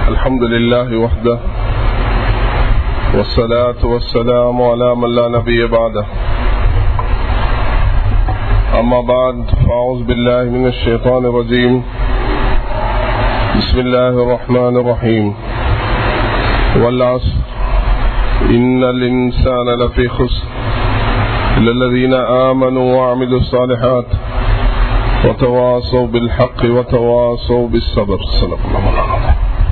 الحمد لله وحده والصلاة والسلام على من لا نبي بعده أما بعد فأعوذ بالله من الشيطان الرجيم بسم الله الرحمن الرحيم والعصر إن الإنسان لفي خسر إلا الذين آمنوا وعملوا الصالحات وتواصوا بالحق وتواصوا بالصبر صدق الله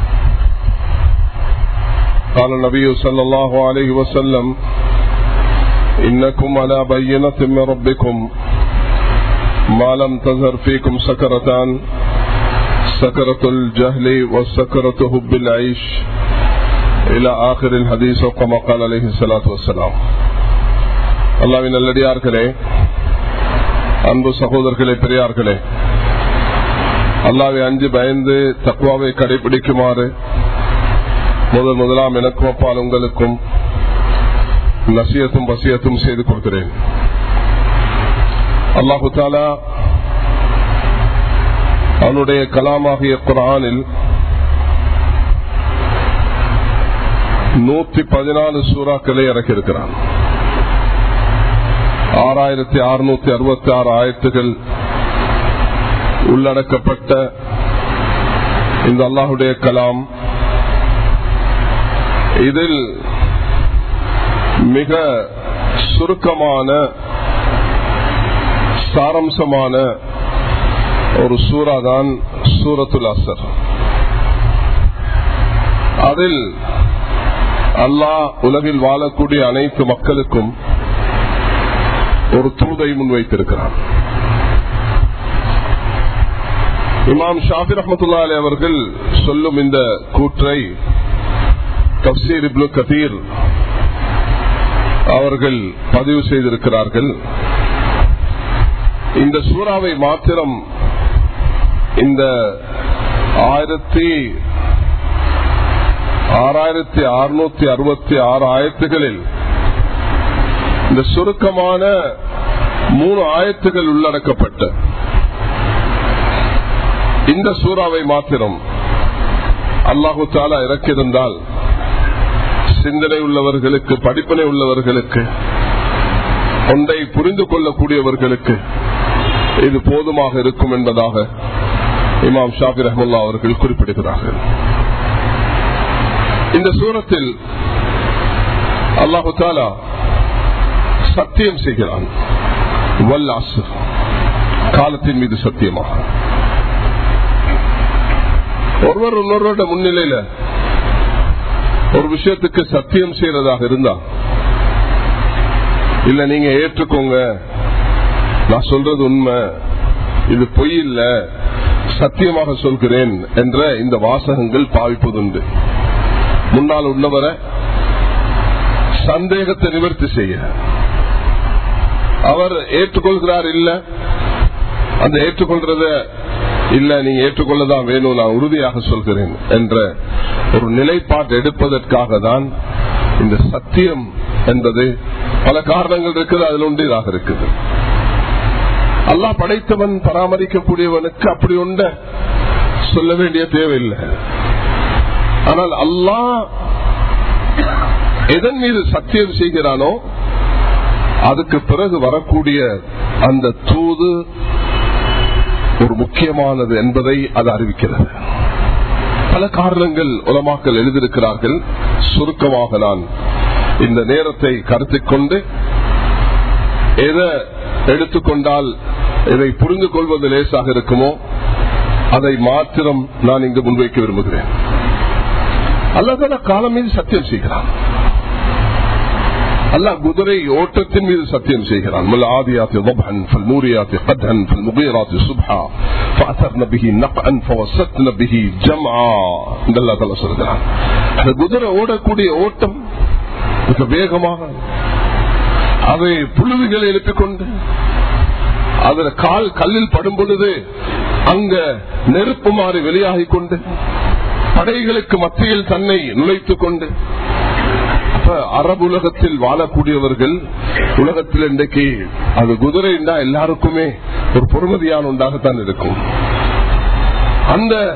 قال النبي صلى الله عليه وسلم إنكم على بينة من ربكم ما لم تظهر فيكم سكرتان سكرة الجهل وسكرة حب العيش إلى آخر الحديث وكما قال عليه الصلاة والسلام அல்லாவின் நல்லடியார்களே அன்பு சகோதரர்களே பெரியார்களே அல்லாவை அஞ்சு பயந்து தக்குவாவை கடைபிடிக்குமாறு முதல் முதலாம் எனக்கும் அப்பால் உங்களுக்கும் நசியத்தும் பசியத்தும் செய்து கொடுக்கிறேன் அல்லாஹு தாலா அவனுடைய கலாமாகிய குரானில் நூத்தி பதினாலு சூறாக்களை இறக்கியிருக்கிறான் ஆறாயிரத்தி அறுநூத்தி அறுபத்தி ஆறு ஆயிரத்துகள் உள்ளடக்கப்பட்ட இந்த அல்லாஹுடைய கலாம் இதில் மிக சுருக்கமான சாரம்சமான ஒரு சூறா தான் சூரத்துல் அசர் அதில் அல்லாஹ் உலகில் வாழக்கூடிய அனைத்து மக்களுக்கும் ஒரு தூதை முன்வைத்திருக்கிறார் இமாம் ஷாஃபி ரஹமத்துல்லா அலி அவர்கள் சொல்லும் இந்த கூற்றை தப்சீர் இப்னு கதீர் அவர்கள் பதிவு செய்திருக்கிறார்கள் இந்த சூறாவை மாத்திரம் இந்த ஆயிரத்தி ஆறாயிரத்தி அறுநூத்தி அறுபத்தி ஆறு ஆயிரத்துகளில் இந்த சுருக்கமான மூணு ஆயத்துகள் உள்ளடக்கப்பட்ட இந்த சூறாவை மாத்திரம் அல்லாஹு தாலா இறக்கியிருந்தால் சிந்தனை உள்ளவர்களுக்கு படிப்பினை உள்ளவர்களுக்கு ஒன்றை புரிந்து கொள்ளக்கூடியவர்களுக்கு இது போதுமாக இருக்கும் என்பதாக இமாம் ஷாபி ரஹமுல்லா அவர்கள் குறிப்பிடுகிறார்கள் இந்த சூரத்தில் அல்லாஹு தாலா சத்தியம் செய்கிறான் காலத்தின் மீது சத்தியமாக ஒருவர் இன்னொருவரோட முன்னிலையில ஒரு விஷயத்துக்கு சத்தியம் செய்யறதாக இருந்தா இல்ல நீங்க ஏற்றுக்கோங்க நான் சொல்றது உண்மை இது பொய் இல்ல சத்தியமாக சொல்கிறேன் என்ற இந்த வாசகங்கள் பாவிப்பதுண்டு முன்னால் உள்ளவரை சந்தேகத்தை நிவர்த்தி செய்ய அவர் ஏற்றுக்கொள்கிறார் இல்ல அந்த ஏற்றுக்கொள்றத இல்ல நீங்க ஏற்றுக்கொள்ளதான் வேணும் நான் உறுதியாக சொல்கிறேன் என்ற ஒரு நிலைப்பாடு எடுப்பதற்காக தான் இந்த சத்தியம் என்பது பல காரணங்கள் இருக்குது அதில் ஒன்று இதாக இருக்குது அல்லா படைத்தவன் பராமரிக்கக்கூடியவனுக்கு அப்படி ஒன்ற சொல்ல வேண்டிய தேவையில்லை ஆனால் அல்லாஹ் எதன் மீது சத்தியம் செய்கிறானோ அதுக்கு பிறகு வரக்கூடிய அந்த தூது ஒரு முக்கியமானது என்பதை அது அறிவிக்கிறது பல காரணங்கள் உலமாக்கள் எழுதியிருக்கிறார்கள் சுருக்கமாக நான் இந்த நேரத்தை கருத்தில் கொண்டு எதை எடுத்துக்கொண்டால் இதை புரிந்து கொள்வது லேசாக இருக்குமோ அதை மாத்திரம் நான் இங்கு முன்வைக்க விரும்புகிறேன் அல்லதான காலம் மீது சத்தியம் செய்கிறான் அல்லாஹ் குதிரை ஓட்டத்தின் மீது சத்தியம் செய்கிறான் والعاديات ضبحا فالموريات قدحا فالمغيرات صبحا فأثرن به نقعا فوسطن به جمعا இந்த அல்லாஹ் தஆலா சொல்கிறான் அந்த குதிரை ஓடக்கூடிய ஓட்டம் மிக வேகமாக அதை புழுவிகளை எழுப்பிக் கொண்டு அதுல கால் கல்லில் படும் பொழுது அங்க நெருப்பு மாறி வெளியாகிக் கொண்டு படைகளுக்கு மத்தியில் தன்னை நுழைத்துக் கொண்டு அப்ப அரபு உலகத்தில் வாழக்கூடியவர்கள் உலகத்தில் இன்றைக்கு அது குதிரை என்றா எல்லாருக்குமே ஒரு பொறுமதியான உண்டாகத்தான் இருக்கும் அந்த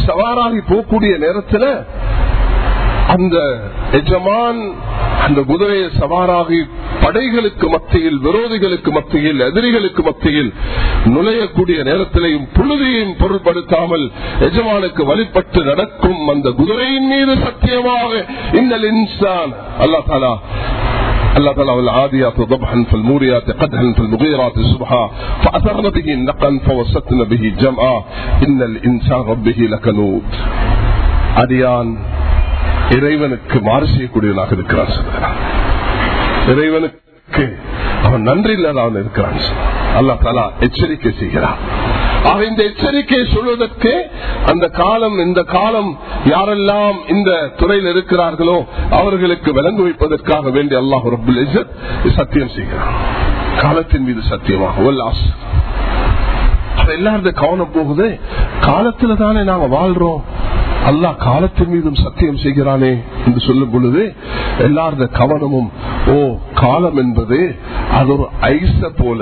சவாராகி போகக்கூடிய நேரத்தில் அந்த எஜமான் அந்த குதிரையை சவாராகி படைகளுக்கு மத்தியில் விரோதிகளுக்கு மத்தியில் எதிரிகளுக்கு மத்தியில் நுழையக்கூடிய நேரத்திலையும் புழுதியையும் பொருட்படுத்தாமல் எஜமானுக்கு வழிபட்டு நடக்கும் அந்த குதிரையின் மீது சத்தியமாக இந்த இன்சான் அல்லா தாலா الله تعالى والعاديات ضبحا فالموريات قدحا فالمغيرات صبحا فأثرن به نقا فوسطن به جمعا إن الإنسان ربه لكنود அடியான் இறைவனுக்கு மாறு செய்யக்கூடியவனாக இருக்கிறான் சொல்கிறான் இறைவனுக்கு அவன் நன்றி இல்லாதவன் இருக்கிறான் அல்லா தாலா எச்சரிக்கை செய்கிறான் ஆக இந்த எச்சரிக்கை சொல்வதற்கு அந்த காலம் இந்த காலம் யாரெல்லாம் இந்த துறையில் இருக்கிறார்களோ அவர்களுக்கு விளங்கு வைப்பதற்காக வேண்டிய அல்லாஹ் ரபுல் சத்தியம் செய்கிறான் காலத்தின் மீது சத்தியமாக உல்லாஸ் எல்லாருடைய கவனம் போகுது காலத்துல தானே நாங்க வாழ்றோம் அல்லாஹ் காலத்தின் மீதும் சத்தியம் செய்கிறானே என்று சொல்லும் பொழுது எல்லாருடைய கவனமும் ஓ காலம் என்பது அது ஒரு ஐச போல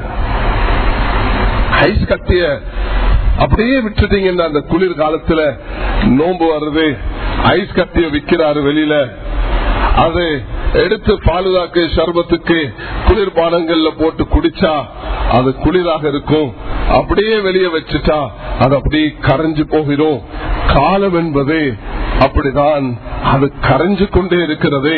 ஐஸ் கட்டிய அப்படியே விட்டுட்டீங்கன்னா அந்த குளிர் காலத்துல நோன்பு வருது ஐஸ் கட்டிய விக்கிறாரு வெளியில அது எடுத்து பாலுதாக்கு சர்பத்துக்கு குளிர்பானங்கள்ல போட்டு குடிச்சா அது குளிராக இருக்கும் அப்படியே வெளியே வச்சுட்டா அது அப்படியே கரைஞ்சு போகிறோம் காலம் என்பது அப்படிதான் அது கரைஞ்சு கொண்டே இருக்கிறது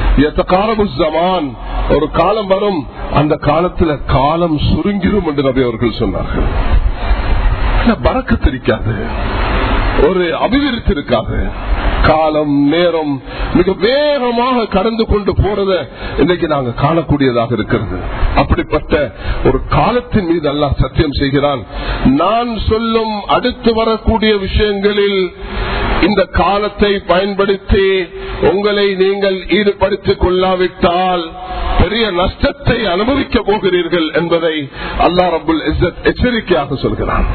ஜமான் ஒரு காலம் வரும் அந்த காலத்துல காலம் சுருங்கிடும் என்று நபி அவர்கள் சொன்னார்கள் பறக்கத்திருக்காது ஒரு அபிவிருத்தி இருக்காது காலம் நேரம் மிக வேகமாக கடந்து கொண்டு போறத இன்னைக்கு நாங்க காணக்கூடியதாக இருக்கிறது அப்படிப்பட்ட ஒரு காலத்தின் மீது அல்லாஹ் சத்தியம் செய்கிறான் நான் சொல்லும் அடுத்து வரக்கூடிய விஷயங்களில் இந்த காலத்தை பயன்படுத்தி உங்களை நீங்கள் ஈடுபடுத்திக் கொள்ளாவிட்டால் பெரிய நஷ்டத்தை அனுபவிக்க போகிறீர்கள் என்பதை அல்லா ரபுல் எச்சரிக்கையாக சொல்கிறான்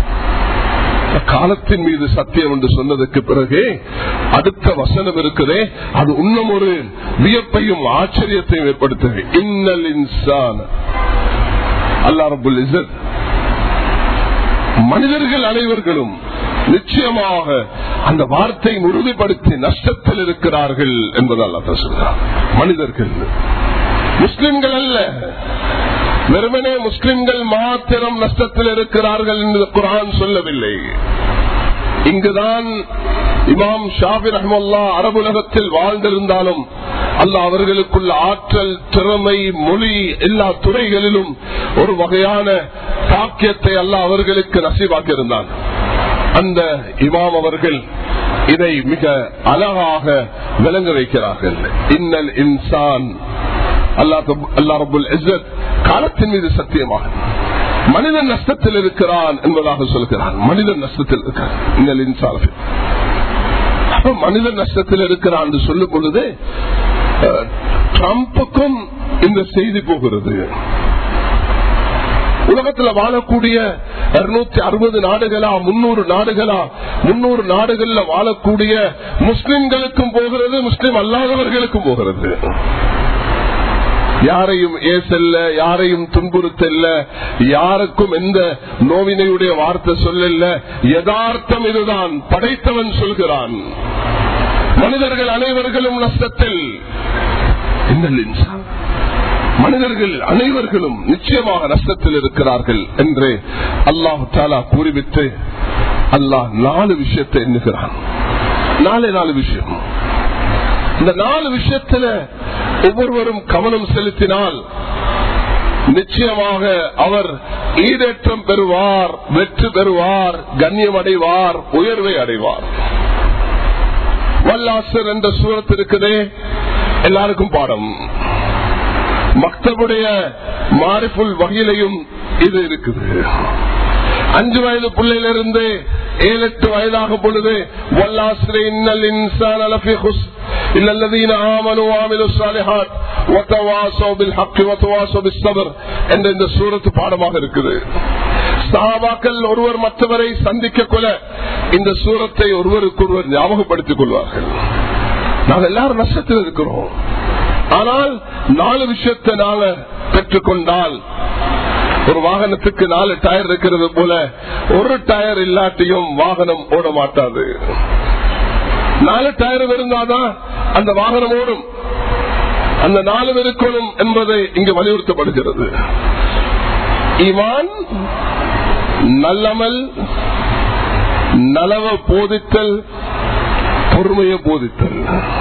காலத்தின் மீது சத்தியம் என்று சொன்னதுக்கு பிறகு அடுத்த வசனம் இருக்குதே அது இன்னும் ஒரு வியப்பையும் ஆச்சரியத்தையும் ஏற்படுத்துது இன்னல் இன்சான் அல்லா ரபுல் இசத் மனிதர்கள் அனைவர்களும் நிச்சயமாக அந்த வார்த்தையை உறுதிப்படுத்தி நஷ்டத்தில் இருக்கிறார்கள் என்பதால் சொல்றார் மனிதர்கள் முஸ்லிம்கள் அல்ல வெறுமனே முஸ்லிம்கள் மாத்திரம் நஷ்டத்தில் இருக்கிறார்கள் என்று குரான் சொல்லவில்லை இங்குதான் இமாம் ஷாபி ரஹமுல்லா அரபுலகத்தில் வாழ்ந்திருந்தாலும் அல்ல அவர்களுக்குள்ள ஆற்றல் திறமை மொழி எல்லா துறைகளிலும் ஒரு வகையான பாக்கியத்தை அல்ல அவர்களுக்கு நசீவாக்கி இருந்தான் அந்த இமாம் அவர்கள் இதை மிக அழகாக விளங்க வைக்கிறார்கள் இன்னல் இன்சான் அல்லா ரபுல் காலத்தின் மீது சத்தியமாக மனிதன் நஷ்டத்தில் இருக்கிறான் என்பதாக சொல்கிறான் மனிதன் நஷ்டத்தில் இருக்கிறான் மனிதன் நஷ்டத்தில் இருக்கிறான் என்று சொல்லும் பொழுது ட்ரம்புக்கும் இந்த செய்தி போகிறது உலகத்தில் வாழக்கூடிய இருநூத்தி அறுபது நாடுகளா முன்னூறு நாடுகளா முன்னூறு நாடுகள்ல வாழக்கூடிய முஸ்லிம்களுக்கும் போகிறது முஸ்லிம் அல்லாதவர்களுக்கும் போகிறது யாரையும் ஏசல்ல யாரையும் துன்புறுத்தல்ல யாருக்கும் எந்த நோவினையுடைய வார்த்தை சொல்லல யதார்த்தம் இதுதான் படைத்தவன் சொல்கிறான் மனிதர்கள் அனைவர்களும் நஷ்டத்தில் மனிதர்கள் அனைவர்களும் நிச்சயமாக நஷ்டத்தில் இருக்கிறார்கள் என்று அல்லாஹு தாலா கூறிவிட்டு அல்லாஹ் நாலு விஷயத்தை எண்ணுகிறான் நாலே நாலு விஷயம் இந்த நாலு விஷயத்துல ஒவ்வொருவரும் கவனம் செலுத்தினால் நிச்சயமாக அவர் ஈடேற்றம் பெறுவார் வெற்றி பெறுவார் கண்ணியம் அடைவார் உயர்வை அடைவார் வல்லாசர் என்ற சூரத் இருக்குதே எல்லாருக்கும் பாடம் மக்தபுடைய மாரிப்புல் வகையிலையும் இது இருக்குது அஞ்சு வயது பிள்ளையிலிருந்து ஏழு எட்டு வயதாக பொழுது வல்லாசிரி இன்னல் இன்சான் அலஃபி ஹுஸ் إلا الذين آمنوا وعملوا الصالحات وتواصوا بالحق وتواصوا بالصبر என்ற இந்த சூரத்து பாடமாக இருக்குது சஹாபாக்கள் ஒருவர் மற்றவரை சந்திக்க கொள்ள இந்த சூரத்தை ஒருவருக்கு ஒருவர் ஞாபகப்படுத்திக் கொள்வார்கள் நாங்கள் எல்லாரும் நஷ்டத்தில் இருக்கிறோம் ஆனால் நாலு விஷயத்தை நாங்க பெற்றுக்கொண்டால் ஒரு வாகனத்துக்கு நாலு டயர் இருக்கிறது போல ஒரு டயர் இல்லாட்டியும் வாகனம் ஓட மாட்டாது நாலு டயர் இருந்தாதான் அந்த வாகனம் ஓடும் அந்த நாலு இருக்கணும் என்பதை இங்கு வலியுறுத்தப்படுகிறது ஈமான் நல்லமல் நலவ போதித்தல் பொறுமையை போதித்தல்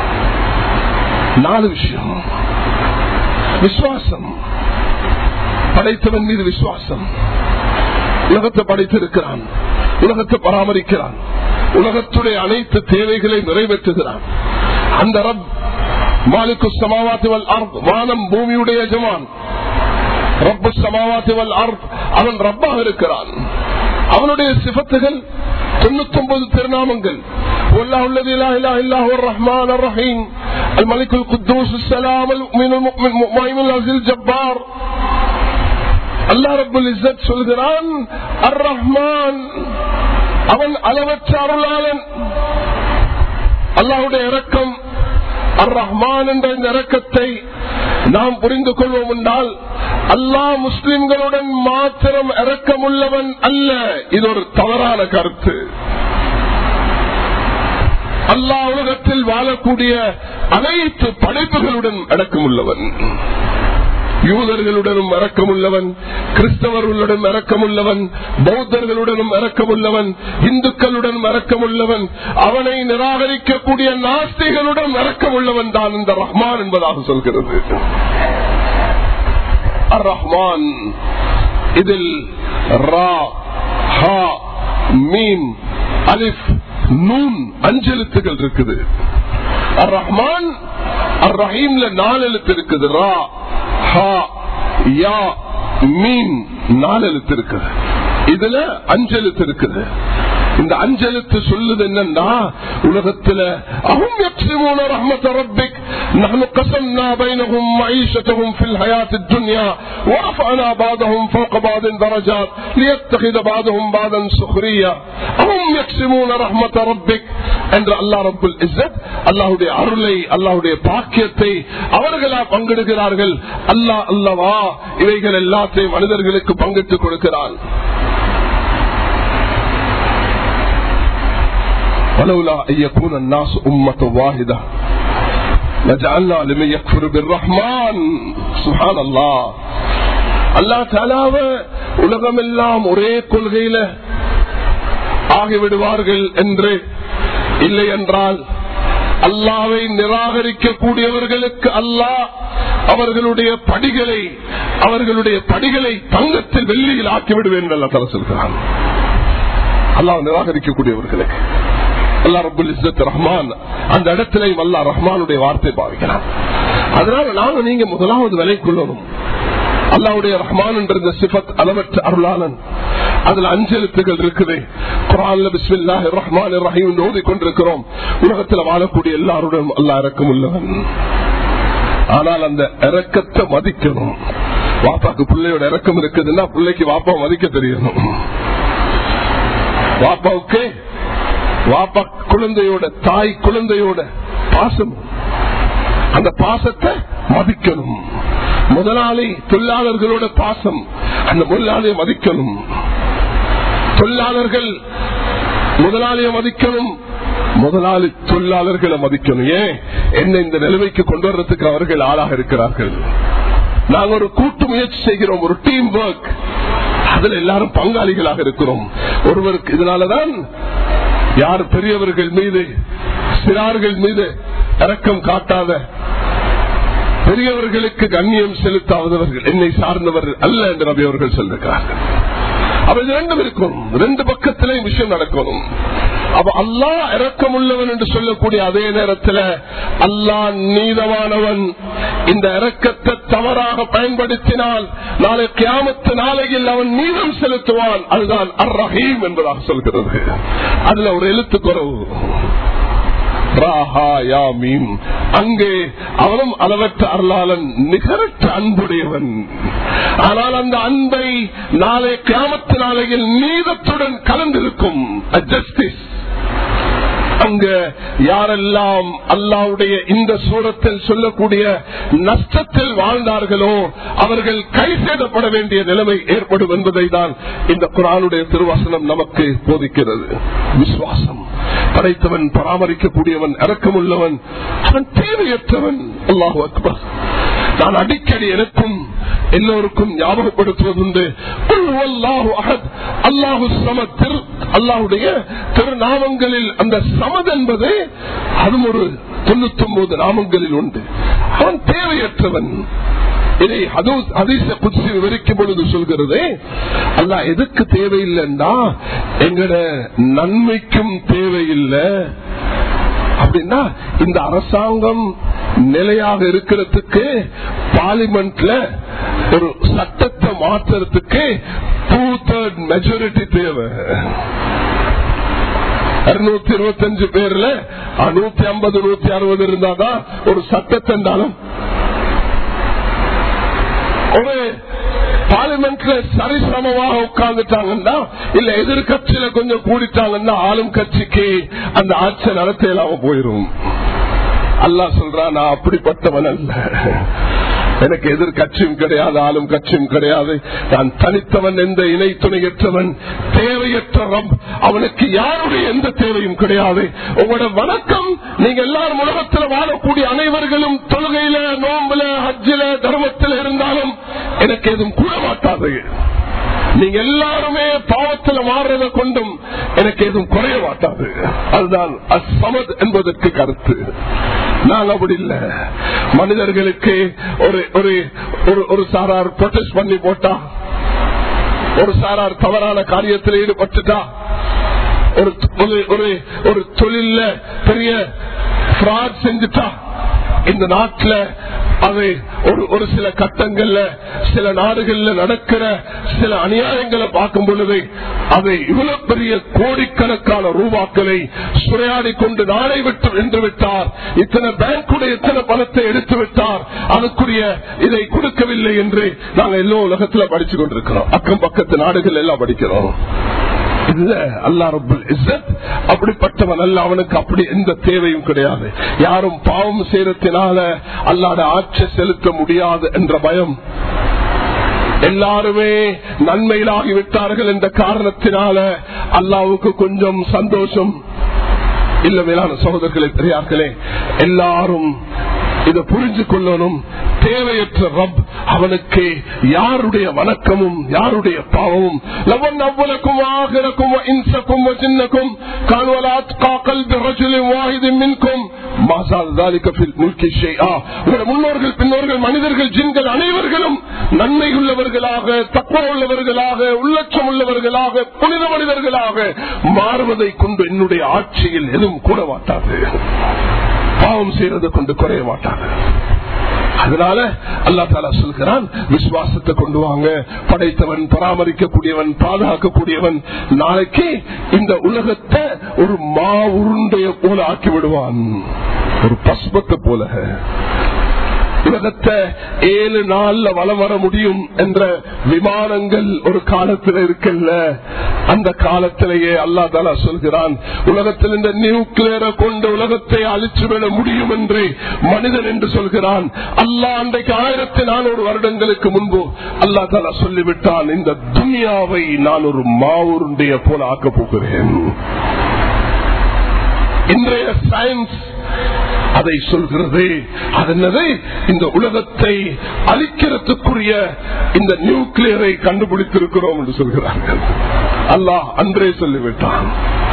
நாலு விஷயம் விசுவாசம் படைத்தவன் மீது விசுவாசம் உலகத்தை படைத்திருக்கிறான் உலகத்தை பராமரிக்கிறான் உலகத்துடைய அனைத்து தேவைகளை நிறைவேற்றுகிறான் அந்த ரப் மாலிக்கு சமாவாத்துவல் வானம் பூமியுடைய எஜமான் ரப்பு சமாவாத்துவல் அவன் ரப்பாக இருக்கிறான் அவனுடைய சிபத்துகள் தொண்ணூத்தி ஒன்பது திருநாமங்கள் والله الذي لا اله الا هو الرحمن الرحيم الملك القدوس السلام المؤمن المؤمن المؤمن العزيز الجبار அல்லா ரபுல் இஸ்ஸத் சொல்கிறான் அர் ரஹ்மான் அவன் அளவற்ற அருளாளன் அல்லாஹுடைய இரக்கம் அர் ரஹ்மான் என்ற இந்த இரக்கத்தை நாம் புரிந்து கொள்வோம் என்றால் அல்லாஹ் முஸ்லிம்களுடன் மாத்திரம் இரக்கமுள்ளவன் அல்ல இது ஒரு தவறான கருத்து அல்லாஹ் உலகத்தில் வாழக்கூடிய அனைத்து படைப்புகளுடன் அடக்கமுள்ளவன் யூதர்களுடனும் இறக்கமுள்ளவன் கிறிஸ்தவர்களுடன் இறக்கமுள்ளவன் பௌத்தர்களுடனும் இறக்கமுள்ளவன் இந்துக்களுடன் இறக்கமுள்ளவன் அவனை நிராகரிக்கக்கூடிய நாஸ்திகளுடன் இறக்கமுள்ளவன் தான் இந்த ரஹ்மான் என்பதாக சொல்கிறது அர் ரஹ்மான் இதில் ரா ஹா மீன் அலிஃப் நூன் அஞ்செழுத்துகள் இருக்குது அர் ரஹ்மான் அர் ரஹீம்ல நாலு எழுத்து இருக்குது ரா ஹா யா மீன் நாலு எழுத்து இருக்குது இதுல அஞ்செழுத்து இருக்குது இந்த அஞ்சலுக்கு சொல்லுது என்னன்னா உலகத்துல அஹும் யக்ஸிமூன ரஹ்மத ரப்பிக் நஹ்னு கஸம்னா பைனஹும் மஈஷத்தஹும் ஃபில் ஹயாத்தித் துன்யா ورفعنا بعضهم فوق بعض درجات ليتخذ بعضهم بعضا سخريا أهم يقسمون رحمة ربك என்று அல்லா ரபுல் இஸ்ஸத் அல்லாஹுடைய அருளை அல்லாஹுடைய பாக்கியத்தை அவர்களா பங்கெடுக்கிறார்கள் அல்லாஹ் அல்லவா இவைகள் எல்லாத்தையும் மனிதர்களுக்கு பங்கிட்டுக் கொடுக்கிறான் ولولا أن يكون الناس أمة واحدة لجعلنا لمن يكفر بالرحمن سبحان الله அல்லா தாலாவ உலகமெல்லாம் ஒரே கொள்கையில ஆகிவிடுவார்கள் என்று இல்லை என்றால் அல்லாவை நிராகரிக்கக்கூடியவர்களுக்கு அல்லாஹ் அவர்களுடைய படிகளை அவர்களுடைய படிகளை தங்கத்தில் வெள்ளியில் ஆக்கிவிடுவேன் என்று தர சொல்கிறான் அல்லாஹ் நிராகரிக்கக்கூடியவர்களுக்கு அல்லா ரபுல் இஸ்ஸத் ரஹ்மான் அந்த இடத்திலையும் அல்லா ரஹ்மானுடைய வார்த்தை பாவிக்கிறான் அதனால நாங்க நீங்க முதலாவது விலை கொள்ளணும் அல்லாவுடைய ரஹ்மான் என்ற இந்த சிபத் அளவற்ற அருளாளன் அதுல அஞ்செழுத்துகள் இருக்குது குரான்ல பிஸ்மில்லாஹி ரஹ்மான் ரஹீம் ஓதி கொண்டிருக்கிறோம் உலகத்துல வாழக்கூடிய எல்லாருடன் அல்லா இறக்கம் உள்ளவன் ஆனால் அந்த இறக்கத்தை மதிக்கணும் வாப்பாக்கு பிள்ளையோட இறக்கம் இருக்குதுன்னா பிள்ளைக்கு வாப்பா மதிக்க தெரியணும் வாப்பாவுக்கு வாப்பா குழந்தையோட தாய் குழந்தையோட பாசம் அந்த பாசத்தை மதிக்கணும் முதலாளி தொழிலாளர்களோட பாசம் அந்த முதலாளியை மதிக்கணும் தொழிலாளர்கள் முதலாளியை மதிக்கணும் முதலாளி தொழிலாளர்களை மதிக்கணும் ஏன் என்ன இந்த நிலைமைக்கு கொண்டு வர்றதுக்கு அவர்கள் ஆளாக இருக்கிறார்கள் நாங்க ஒரு கூட்டு முயற்சி செய்கிறோம் ஒரு டீம் ஒர்க் அதுல எல்லாரும் பங்காளிகளாக இருக்கிறோம் ஒருவருக்கு இதனாலதான் யார் பெரியவர்கள் மீது சிறார்கள் மீது இறக்கம் காட்டாத பெரியவர்களுக்கு கண்ணியம் செலுத்தாதவர்கள் என்னை சார்ந்தவர்கள் அல்ல என்று நபி அவர்கள் சொல்லுகிறார்கள் அப்ப இது ரெண்டும் இருக்கும் ரெண்டு பக்கத்திலே விஷயம் நடக்கணும் அப்ப அல்லா இறக்கம் உள்ளவன் என்று சொல்லக்கூடிய அதே நேரத்தில் அல்லா நீதமானவன் இந்த இறக்கத்தை தவறாக பயன்படுத்தினால் நாளை கியாமத்து நாளையில் அவன் நீதம் செலுத்துவான் அதுதான் அர் ரஹீம் என்பதாக சொல்கிறது அதுல ஒரு எழுத்து குறவு அங்கே அவனும் அளவற்ற அருளாளன் நிகரற்ற அன்புடையவன் ஆனால் அந்த அன்பை நாளை கிராமத்து நாளையில் நீதத்துடன் கலந்திருக்கும் ஜஸ்டிஸ் அங்க யாரெல்லாம் அல்லாவுடைய இந்த சூரத்தில் சொல்லக்கூடிய நஷ்டத்தில் வாழ்ந்தார்களோ அவர்கள் கை சேதப்பட வேண்டிய நிலைமை ஏற்படும் என்பதை தான் இந்த குரானுடைய திருவசனம் நமக்கு போதிக்கிறது விசுவாசம் படைத்தவன் பராமரிக்கக்கூடியவன் இறக்கமுள்ளவன் அவன் தேவையற்றவன் அல்லாஹு அக்பர் நான் அடிக்கடி எனக்கும் எல்லோருக்கும் ஞாபகப்படுத்துவதுண்டு அல்லாஹு சம திரு அல்லாஹுடைய திருநாமங்களில் அந்த சமத் என்பது அதுவும் ஒரு தொண்ணூத்தி ஒன்பது நாமங்களில் உண்டு அவன் தேவையற்றவன் இதை அதிச குச்சி விவரிக்கும் பொழுது சொல்கிறது அல்ல எதுக்கு தேவையில்லைன்னா எங்கட நன்மைக்கும் தேவையில்லை அப்படின்னா இந்த அரசாங்கம் நிலையாக இருக்கிறதுக்கு பார்லிமெண்ட்ல ஒரு சட்டத்தை மாற்றுறதுக்கு டூ தேர்ட் மெஜாரிட்டி தேவை இருநூத்தி இருபத்தஞ்சு பேர்ல நூத்தி ஐம்பது நூத்தி அறுபது இருந்தாதான் ஒரு சட்டத்தை இருந்தாலும் ஒரு பார்லிமெண்ட்ல சரிசமமாக உட்கார்ந்துட்டாங்கன்னா இல்ல எதிர்கட்சியில கொஞ்சம் கூடிட்டாங்கன்னா ஆளும் கட்சிக்கு அந்த ஆட்சி நடத்த இல்லாம போயிரும் அல்லா சொல்றா நான் அப்படிப்பட்டவன் அல்ல எனக்கு எதிர் கட்சியும் கிடையாது ஆளும் கட்சியும் கிடையாது நான் தனித்தவன் எந்த இணை துணையற்றவன் தேவையற்ற ரப் அவனுக்கு யாருடைய எந்த தேவையும் கிடையாது உங்களோட வணக்கம் நீங்க எல்லாரும் உலகத்தில் வாழக்கூடிய அனைவர்களும் தொழுகையில நோம்புல ஹஜ்ஜில தர்மத்தில் இருந்தாலும் எனக்கு எதுவும் கூட மாட்டாது நீங்க எல்லாருமே பாவத்தில் மாறுறதை கொண்டும் எனக்கு எதுவும் குறைய மாட்டாது அதுதான் அசமத் என்பதற்கு கருத்து நாங்க அப்படி இல்லை மனிதர்களுக்கு ஒரு ஒரு ஒரு சாரார் ப்ரொடெஸ்ட் பண்ணி போட்டா ஒரு சாரார் தவறான காரியத்தில் ஈடுபட்டுட்டா ஒரு ஒரு ஒரு தொழில பெரிய ஃப்ராட் செஞ்சுட்டா இந்த நாட்டில் அது ஒரு ஒரு சில கட்டங்கள்ல சில நாடுகள்ல நடக்கிற சில அநியாயங்களை பார்க்கும் பொழுது அதை இவ்வளவு பெரிய கோடிக்கணக்கான ரூபாக்களை சுரையாடி கொண்டு நாளை விட்டு வென்று விட்டார் இத்தனை பேங்குடைய இத்தனை பணத்தை எடுத்து விட்டார் அதுக்குரிய இதை கொடுக்கவில்லை என்று நாங்கள் எல்லோ உலகத்துல படிச்சு கொண்டிருக்கிறோம் அக்கம் பக்கத்து நாடுகள் எல்லாம் படிக்கிறோம் இல்ல அல்லா ரபுல் இஸ்ஸத் அப்படிப்பட்டவன் அல்ல அவனுக்கு அப்படி எந்த தேவையும் கிடையாது யாரும் பாவம் செய்யறதுனால அல்லாட ஆட்சி செலுத்த முடியாது என்ற பயம் எல்லாருமே நன்மையிலாகி விட்டார்கள் என்ற காரணத்தினால அல்லாவுக்கு கொஞ்சம் சந்தோஷம் இல்ல மேலான சகோதரர்களே பெரியார்களே எல்லாரும் இதை புரிஞ்சு கொள்ளணும் தேவையற்ற ரப் அவனுக்கு யாருடைய வணக்கமும் யாருடைய பாவமும் லவன் அவ்வளக்கும் ஆகிறக்கும் இன்சக்கும் சின்னக்கும் கால்வலாத் காக்கல் பிரஜுலின் வாஹிதின் மின்கும் மாசால் தாலிக்க ஃபில் முல்கி ஷைஆ உங்களுடைய முன்னோர்கள் பின்னோர்கள் மனிதர்கள் ஜின்கள் அனைவர்களும் நன்மை உள்ளவர்களாக தக்குவ உள்ளவர்களாக உள்ளட்சம் உள்ளவர்களாக புனித மனிதர்களாக மாறுவதை கொண்டு என்னுடைய ஆட்சியில் எதுவும் கூட மாட்டாது பாவம் செய்யறதை கொண்டு குறைய மாட்டாங்க அதனால அல்லா தாலா சொல்கிறான் விசுவாசத்தை கொண்டு வாங்க படைத்தவன் பராமரிக்கக்கூடியவன் பாதுகாக்கக்கூடியவன் நாளைக்கு இந்த உலகத்தை ஒரு மா உருண்டைய போல ஆக்கி விடுவான் ஒரு பஸ்பத்தை போல உலகத்தை ஏழு நாள்ல வளம் வர முடியும் என்ற விமானங்கள் ஒரு காலத்தில் இருக்கல்ல அந்த காலத்திலேயே அல்லா தாலா சொல்கிறான் உலகத்தில் இந்த நியூக்ளியரை கொண்டு உலகத்தை அழிச்சுவிட முடியும் என்று மனிதன் என்று சொல்கிறான் அல்லா அன்றைக்கு ஆயிரத்தி நானூறு வருடங்களுக்கு முன்பு அல்லா தாலா சொல்லிவிட்டான் இந்த துனியாவை நான் ஒரு மாவுருடைய போல ஆக்கப் போகிறேன் இன்றைய சயின்ஸ் அதை சொல்கிறது அது என்னது இந்த உலகத்தை அழிக்கிறதுக்குரிய இந்த நியூக்ளியரை கண்டுபிடித்திருக்கிறோம் என்று சொல்கிறார்கள் அல்லாஹ் அன்றே சொல்லிவிட்டான்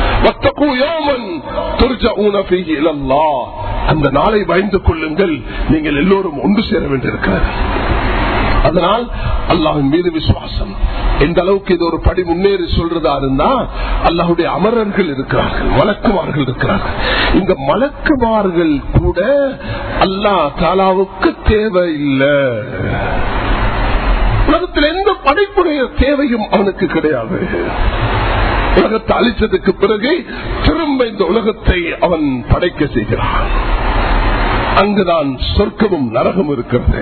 அந்த நாளை பயந்து கொள்ளுங்கள் நீங்கள் எல்லோரும் ஒன்று சேர வேண்டியிருக்கிறது அதனால் அல்லாஹின் மீது விசுவாசம் எந்த அளவுக்கு இது ஒரு படி முன்னேறி சொல்றதா இருந்தா அல்லாஹுடைய அமரர்கள் இருக்கிறார்கள் மலக்குமார்கள் இருக்கிறார்கள் இந்த மலக்குமார்கள் கூட அல்லா தாலாவுக்கு தேவையில்லை உலகத்தில் எந்த படைப்புடைய தேவையும் அவனுக்கு கிடையாது உலகத்தை அழிச்சதுக்கு பிறகு திரும்ப இந்த உலகத்தை அவன் படைக்க செய்கிறான் அங்குதான் சொர்க்கமும் நரகம் இருக்கிறது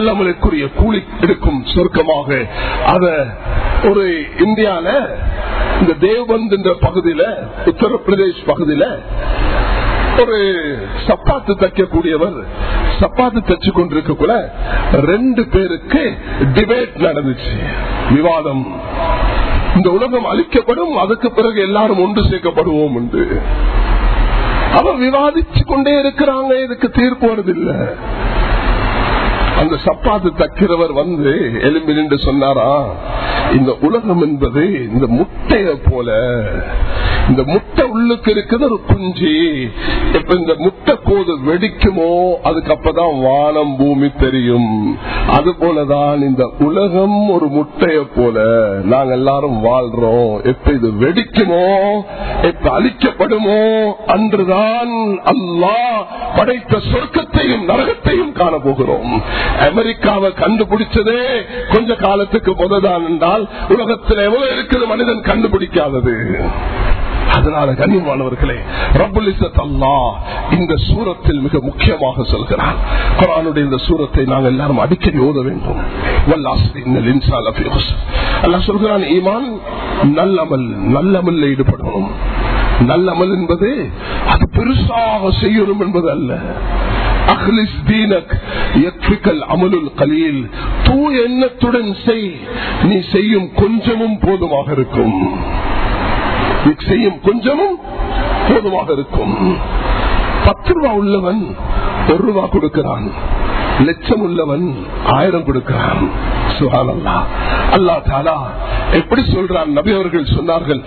நல்லவனுக்குரிய கூலி எடுக்கும் சொர்க்கமாக அத ஒரு இந்தியால இந்த தேவபந்த் என்ற பகுதியில உத்தரப்பிரதேஷ் பகுதியில ஒரு சப்பாத்து தைக்கக்கூடியவர் சப்பாத்து தச்சு கொண்டிருக்கக்குள்ள ரெண்டு பேருக்கு டிபேட் நடந்துச்சு விவாதம் இந்த உலகம் அழிக்கப்படும் அதுக்கு பிறகு எல்லாரும் ஒன்று சேர்க்கப்படுவோம் என்று அவன் விவாதிச்சு கொண்டே இருக்கிறாங்க இதுக்கு தீர்ப்பு வருதில்லை அந்த சப்பாத்து தக்கிறவர் வந்து எலும்பி நின்று சொன்னாரா இந்த உலகம் என்பது இந்த முட்டைய போல இந்த முட்டை உள்ளுக்கு இருக்குது ஒரு குஞ்சு இப்ப இந்த முட்டை கோது வெடிக்குமோ அதுக்கு அப்பதான் வானம் பூமி தெரியும் அது போலதான் இந்த உலகம் ஒரு முட்டைய போல நாங்க எல்லாரும் வாழ்றோம் எப்ப இது வெடிக்குமோ எப்ப அழிக்கப்படுமோ அன்றுதான் அல்லாஹ் படைத்த சொர்க்கத்தையும் நரகத்தையும் காண போகிறோம் அமெரிக்காவை கண்டுபிடிச்சதே கொஞ்ச காலத்துக்கு முததான் என்றால் உலகத்தில் எவ்வளவு இருக்குது மனிதன் கண்டுபிடிக்காதது அதனால கண்ணியமானவர்களே ரபுல் அல்லா இந்த சூரத்தில் மிக முக்கியமாக சொல்கிறான் குரானுடைய இந்த சூரத்தை நாங்கள் எல்லாரும் அடிக்கடி ஓத வேண்டும் அல்லா சொல்கிறான் ஈமான் நல்லமல் நல்லமல் ஈடுபடணும் நல்லமல் என்பது அது பெருசாக செய்யணும் என்பது அல்ல அஹ்லிஸ் தீனக் யக்ஃபிகல் அமலுல் கலீல் தூய எண்ணத்துடன் செய் நீ செய்யும் கொஞ்சமும் போதுமாக இருக்கும் நீ செய்யும் கொஞ்சமும் போதுமாக இருக்கும் பத்து ரூபா உள்ளவன் ஒரு ரூபா கொடுக்கிறான் லட்சம் உள்ளவன் ஆயிரம் கொடுக்கிறான் சுகானல்லா அல்லா தாலா எப்படி சொல்றான் நபி அவர்கள் சொன்னார்கள்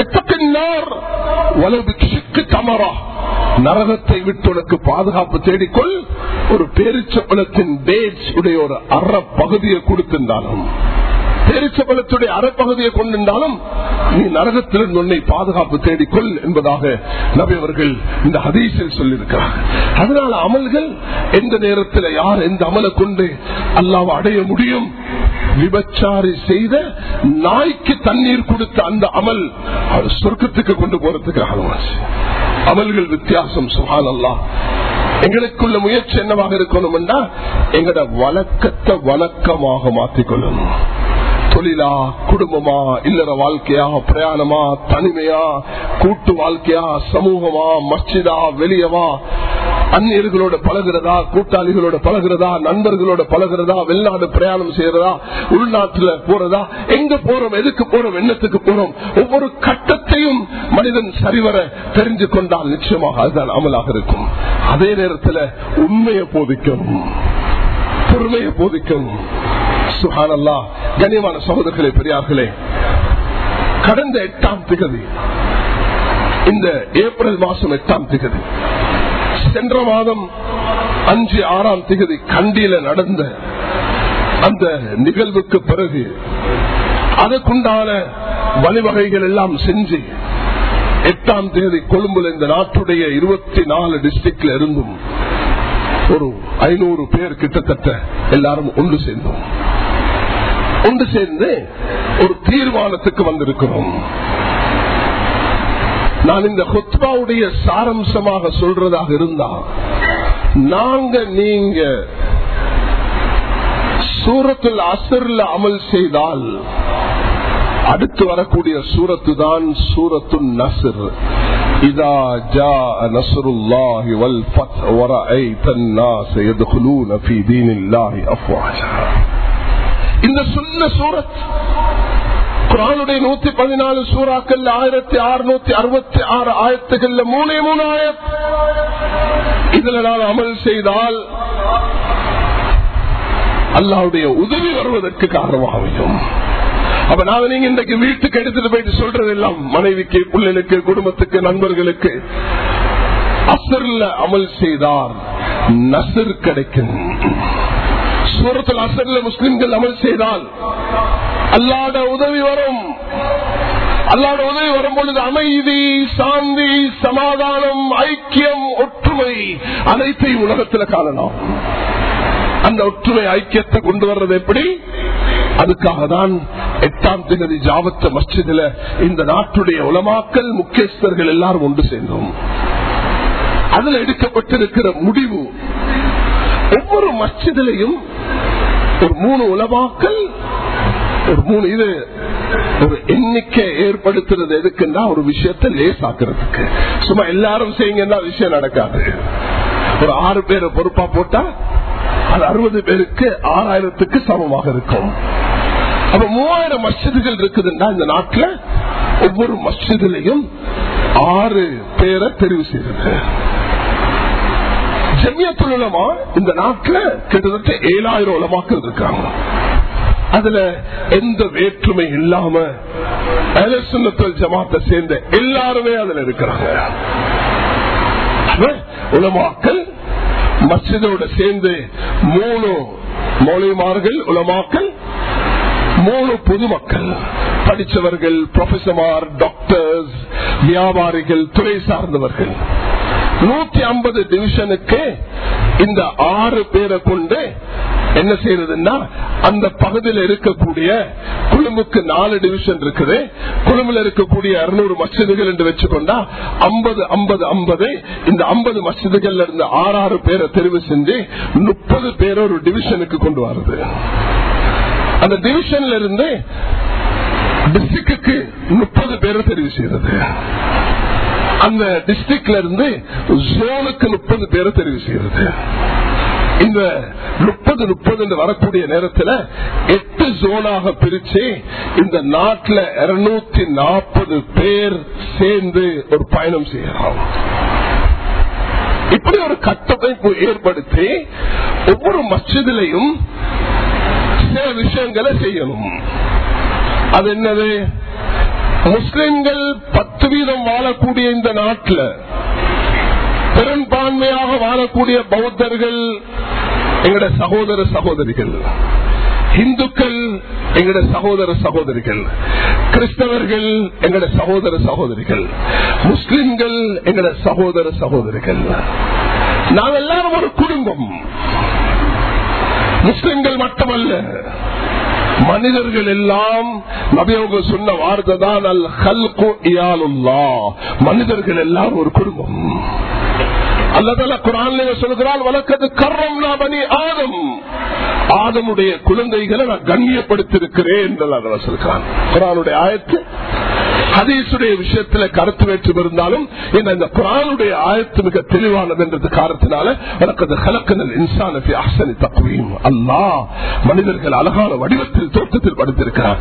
தமரா நரகத்தை விட்டு உனக்கு பாதுகாப்பு தேடிக்கொள் ஒரு பேரிச்சப்பழத்தின் பேஜ் உடைய ஒரு அற பகுதியை கொடுத்திருந்தாலும் பேரிச்சபலத்துடைய அறப்பகுதியை கொண்டிருந்தாலும் நீ நரகத்திலிருந்து உன்னை பாதுகாப்பு தேடிக்கொள் என்பதாக நபி அவர்கள் இந்த ஹதீஸில் சொல்லியிருக்கிறார் அதனால அமல்கள் எந்த நேரத்தில் யார் எந்த அமலை கொண்டு அல்லாவை அடைய முடியும் விபச்சாரி செய்த நாய்க்கு தண்ணீர் கொடுத்த அந்த அமல் அது சொர்க்கத்துக்கு கொண்டு போறதுக்கு ஆகமாச்சு அமல்கள் வித்தியாசம் சுகான் அல்லா எங்களுக்குள்ள முயற்சி என்னவாக இருக்கணும் எங்கட வழக்கத்தை வழக்கமாக மாற்றிக்கொள்ளணும் தொழிலா குடும்பமா இல்லற வாழ்க்கையா பிரயாணமா தனிமையா கூட்டு வாழ்க்கையா சமூகமா மஸ்ஜிதா வெளியவா அந்நியர்களோட பழகிறதா கூட்டாளிகளோட பழகிறதா நண்பர்களோட பழகிறதா வெளிநாடு பிரயாணம் செய்யறதா உள்நாட்டுல போறதா எங்க போறோம் எதுக்கு போறோம் என்னத்துக்கு போறோம் ஒவ்வொரு கட்டத்தையும் மனிதன் சரிவர தெரிஞ்சு கொண்டால் நிச்சயமாக அதுதான் அமலாக இருக்கும் அதே நேரத்தில் உண்மையை போதிக்கணும் பொறுமையை போதிக்கணும் சுகானல்லா கண்ணியமான சகோதரர்களே பெரியார்களே கடந்த எட்டாம் திகதி இந்த ஏப்ரல் மாசம் எட்டாம் திகதி சென்ற மாதம் அஞ்சு ஆறாம் திகதி கண்டியில நடந்த அந்த நிகழ்வுக்கு பிறகு அதுக்குண்டான வழிவகைகள் எல்லாம் செஞ்சு எட்டாம் தேதி கொழும்புல இந்த நாட்டுடைய இருபத்தி நாலு டிஸ்ட்ரிக்ட்ல இருந்தும் ஒரு ஐநூறு பேர் கிட்டத்தட்ட எல்லாரும் ஒன்று சேர்ந்தோம் ஒன்று சேர்ந்து ஒரு தீர்மானத்துக்கு வந்திருக்கிறோம் நான் இந்த ஹொத்பாவுடைய சாரம்சமாக சொல்றதாக இருந்தா நாங்க நீங்க சூரத்தில் அசர்ல அமல் செய்தால் அடுத்து வரக்கூடிய சூரத்து தான் சூரத்து நசர் إذا جاء نصر الله والفتح ورأيت الناس يدخلون في دين الله أفواجا இந்த சொன்ன சூரத் குரானுடைய நூத்தி பதினாலு சூறாக்கள் ஆயிரத்தி அறுநூத்தி அறுபத்தி ஆறு ஆயிரத்துகள்ல மூணே மூணு ஆயிரத் இதுல நான் அமல் செய்தால் அல்லாவுடைய உதவி வருவதற்கு காரணமாக அமையும் அப்ப நாங்க நீங்க இன்றைக்கு வீட்டுக்கு எடுத்துட்டு போயிட்டு சொல்றது எல்லாம் மனைவிக்கு பிள்ளைகளுக்கு குடும்பத்துக்கு நண்பர்களுக்கு அசர்ல அமல் செய்தார் நசர் கிடைக்கும் சூரத்தில் அசர்ல முஸ்லிம்கள் அமல் செய்தால் அல்லாட உதவி வரும் அல்லாட உதவி வரும் பொழுது அமைதி சாந்தி சமாதானம் ஐக்கியம் ஒற்றுமை அனைத்தையும் உலகத்தில் காணலாம் அந்த ஒற்றுமை ஐக்கியத்தை கொண்டு வர்றது எப்படி அதுக்காக தான் எட்டாம் திகதி ஜாவத்த மஸ்ஜிதில இந்த நாட்டுடைய உலமாக்கல் முக்கியஸ்தர்கள் எல்லாரும் ஒன்று சேர்ந்தோம் அதுல எடுக்கப்பட்டிருக்கிற முடிவு ஒவ்வொரு மஸ்ஜிதிலையும் ஒரு மூணு உலமாக்கல் ஒரு மூணு இது ஒரு எண்ணிக்கை ஏற்படுத்துறது எதுக்குன்னா ஒரு விஷயத்தை லேசாக்குறதுக்கு சும்மா எல்லாரும் செய்யுங்கன்னா விஷயம் நடக்காது ஒரு ஆறு பேரை பொறுப்பா போட்டா அது அறுபது பேருக்கு ஆறாயிரத்துக்கு சமமாக இருக்கும் அப்ப மூவாயிரம் மஸ்ஜிதுகள் இருக்குதுன்னா இந்த நாட்டுல ஒவ்வொரு மஸ்ஜிதுலையும் ஆறு பேரை தெரிவு செய்யறது ஜமியத்துல் உலமா இந்த நாட்டுல கிட்டத்தட்ட ஏழாயிரம் உலமாக்கள் இருக்காங்க அதுல எந்த வேற்றுமை இல்லாம அலசுன்னத்தல் ஜமாத்தை சேர்ந்த எல்லாருமே அதுல இருக்கிறாங்க உலமாக்கள் மசிதோட சேர்ந்து மூணு மௌலிமார்கள் உலமாக்கள் மூணு பொதுமக்கள் படித்தவர்கள் ப்ரொஃபசர்மார் டாக்டர்ஸ் வியாபாரிகள் துறை சார்ந்தவர்கள் நூத்தி ஐம்பது டிவிஷனுக்கு இந்த ஆறு பேரை கொண்டு என்ன செய்யறதுன்னா அந்த பகுதியில் இருக்கக்கூடிய குழுமுக்கு நாலு டிவிஷன் இருக்குது குழுமுல இருக்கக்கூடிய இருநூறு மசிதுகள் என்று வச்சுக்கொண்டா ஐம்பது ஐம்பது ஐம்பது இந்த ஐம்பது மசிதுகள்ல இருந்து ஆறு ஆறு பேரை தெரிவு செஞ்சு முப்பது பேரை ஒரு டிவிஷனுக்கு கொண்டு வருது அந்த டிவிஷன்ல இருந்து டிஸ்ட்ரிக்டுக்கு முப்பது பேரை தெரிவு செய்யறது அந்த டிஸ்ட்ரிக்ட்ல இருந்து ஜோனுக்கு முப்பது பேரை தெரிவு செய்யறது இந்த முப்பது முப்பது வரக்கூடிய நேரத்தில் எட்டு ஜோனாக பிரிச்சு இந்த நாட்டில் இருநூத்தி நாற்பது பேர் சேர்ந்து ஒரு பயணம் செய்யலாம் இப்படி ஒரு கட்டமைப்பு ஏற்படுத்தி ஒவ்வொரு மஸ்ஜிதிலையும் சில விஷயங்களை செய்யணும் அது என்னது முஸ்லிம்கள் பத்து வீதம் வாழக்கூடிய இந்த நாட்டில் பெரும்பான்மையாக வாழக்கூடிய பௌத்தர்கள் எங்கட சகோதர சகோதரிகள் இந்துக்கள் எங்கட சகோதர சகோதரிகள் கிறிஸ்தவர்கள் எங்கட சகோதர சகோதரிகள் முஸ்லிம்கள் எங்கட சகோதர சகோதரிகள் நாங்கள் எல்லாரும் ஒரு குடும்பம் முஸ்லிம்கள் மட்டுமல்ல மனிதர்கள் எல்லாம் நபியவங்க சொன்ன வார்த்தை தான் அல் ஹல்கு இயாலுல்லா மனிதர்கள் எல்லாம் ஒரு குடும்பம் அல்லதல்ல குரான் சொல்கிறால் வழக்கது கர்ரம் பனி ஆதம் ஆதமுடைய குழந்தைகளை நான் கண்ணியப்படுத்திருக்கிறேன் என்று சொல்கிறான் குரானுடைய ஆயத்து ஹதீசுடைய விஷயத்துல கருத்து வேற்றம் இருந்தாலும் இந்த குரானுடைய ஆயத்து மிக தெளிவானது என்றது காரணத்தினால எனக்கு அது கலக்கனல் இன்சானத்தை அசனி தக்குவையும் அல்லா மனிதர்கள் அழகான வடிவத்தில் தோட்டத்தில் படுத்திருக்கிறார்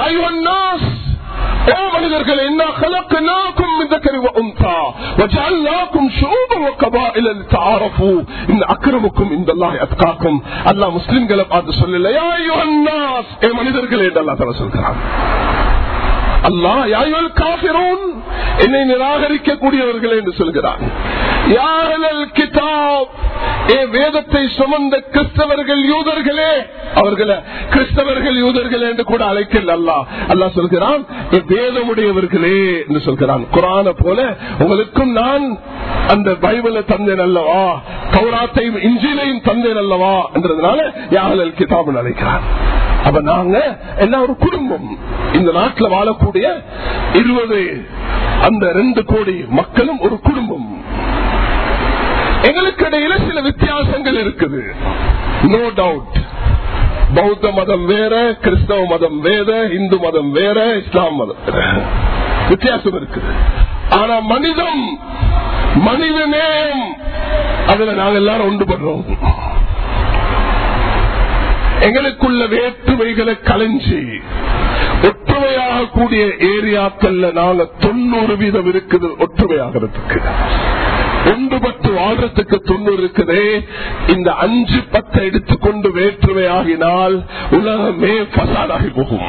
ஓ மனிதர்கள் என்ன கலக்கனாக்கும் இந்த கருவ உந்தா வஜால்லாக்கும் ஷூபம் கபாயில தாரஃபு இந்த அக்கிரமுக்கும் இந்த அல்லாஹ் அத்காக்கும் அல்லாஹ் முஸ்லிம்களை பார்த்து சொல்லல யா யுஹன்னாஸ் ஏ மனிதர்களே என்று அல்லாஹ் தஆலா சொல்கிறான் அல்லா யாயுல் காபிரூன் என்னை நிராகரிக்கக்கூடியவர்கள் என்று சொல்கிறான் யாரல் கிதாப் ஏ வேதத்தை சுமந்த கிறிஸ்தவர்கள் யூதர்களே அவர்களை கிறிஸ்தவர்கள் யூதர்கள் என்று கூட அழைக்கல அல்லா அல்லா சொல்கிறான் வேதமுடையவர்களே என்று சொல்கிறான் குரான போல உங்களுக்கும் நான் அந்த பைபிளை தந்தேன் அல்லவா கௌராத்தையும் இஞ்சிலையும் தந்தேன் அல்லவா என்றதுனால யாழல் கிதாபு அழைக்கிறான் அப்ப நாங்க எல்லாம் ஒரு குடும்பம் இந்த நாட்டில் வாழக்கூடிய இருபது அந்த ரெண்டு கோடி மக்களும் ஒரு குடும்பம் எங்களுக்கு இடையில சில வித்தியாசங்கள் இருக்குது நோ டவுட் பௌத்த மதம் வேற கிறிஸ்தவ மதம் வேற இந்து மதம் வேற இஸ்லாம் மதம் வேற வித்தியாசம் இருக்குது ஆனா மனிதம் மனித நேயம் அதுல நாங்க எல்லாரும் ஒன்று பண்றோம் எங்களுக்குள்ள வேற்றுமைகளை கலைஞ்சி ஒற்றுமையாக கூடிய ஏரியாக்கள்ல நாங்க தொண்ணூறு வீதம் இருக்குது ஒற்றுமையாகிறதுக்கு ஒன்றுபட்டு வாழ்றதுக்கு தொண்ணூறு இருக்குதே இந்த அஞ்சு பத்தை எடுத்துக்கொண்டு வேற்றுமையாகினால் உலகமே பசாடாகி போகும்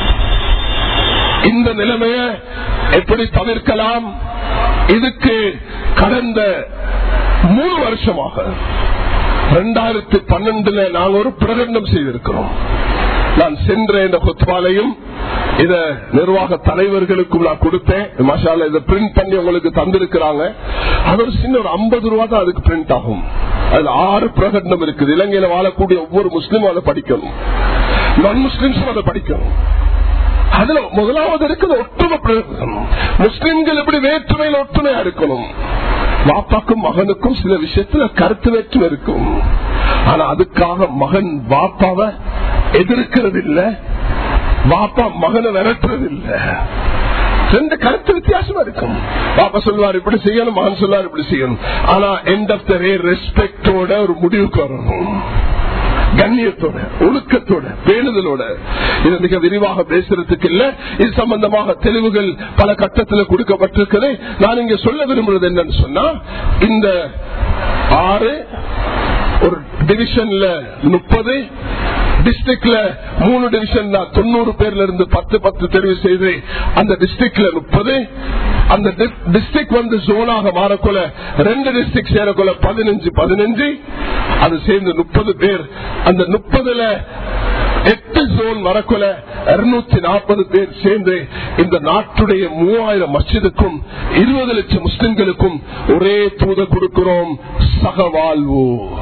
இந்த நிலைமைய எப்படி தவிர்க்கலாம் இதுக்கு கடந்த மூணு வருஷமாக ரெண்டாயிரத்தி பன்னெண்டுல நாங்கள் ஒரு பிரகடனம் செய்திருக்கிறோம் நான் சென்ற இந்த கொத்வாலையும் இத நிர்வாக தலைவர்களுக்கும் நான் கொடுத்தேன் மசாலா இதை பிரிண்ட் பண்ணி உங்களுக்கு தந்திருக்கிறாங்க அது ஒரு சின்ன ஒரு ஐம்பது ரூபா தான் அதுக்கு பிரிண்ட் ஆகும் அதுல ஆறு பிரகடனம் இருக்குது இலங்கையில வாழக்கூடிய ஒவ்வொரு முஸ்லீமும் அதை படிக்கணும் நான் முஸ்லிம்ஸும் அதை படிக்கணும் அதுல முதலாவது இருக்குது ஒற்றுமை பிரகடனம் முஸ்லிம்கள் எப்படி வேற்றுமையில் ஒற்றுமையா இருக்கணும் வாப்பாக்கும் மகனுக்கும் சில விஷயத்துல கருத்து வேற்றுமை இருக்கும் ஆனா அதுக்காக மகன் வாப்பாவை எதிர்க்கிறது இல்ல வாப்பா மகனை விரட்டுறது இல்ல ரெண்டு கருத்து வித்தியாசமா இருக்கும் பாப்பா சொல்லுவார் இப்படி செய்யணும் மகன் சொல்லுவார் இப்படி செய்யணும் ஆனா எண்ட் ஆஃப் த ரே ரெஸ்பெக்டோட ஒரு முடிவுக்கு வரணும் கண்ணியத்தோட ஒழுக்கத்தோட பேணுதலோட இது மிக விரிவாக பேசுறதுக்கு இல்ல இது சம்பந்தமாக தெளிவுகள் பல கட்டத்தில் கொடுக்கப்பட்டிருக்கிறது நான் இங்க சொல்ல விரும்புறது என்னன்னு சொன்னா இந்த ஆறு ஒரு டிவிஷன்ல முப்பது டிஸ்ட்ரிக்ட்ல மூணு டிவிஷன் தான் தொண்ணூறு பேர்ல இருந்து பத்து பத்து தெரிவு செய்து அந்த டிஸ்ட்ரிக்ட்ல முப்பது அந்த டிஸ்ட்ரிக்ட் வந்து ஜோனாக மாறக்குள்ள ரெண்டு டிஸ்ட்ரிக்ட் சேரக்குள்ள பதினஞ்சு பதினஞ்சு அது சேர்ந்து முப்பது பேர் அந்த முப்பதுல எட்டு ஜோன் வரக்குல இருநூத்தி நாற்பது பேர் சேர்ந்து இந்த நாட்டுடைய மூவாயிரம் மஸ்ஜிதுக்கும் இருபது லட்சம் முஸ்லிம்களுக்கும் ஒரே தூத கொடுக்கிறோம் சகவாழ்வு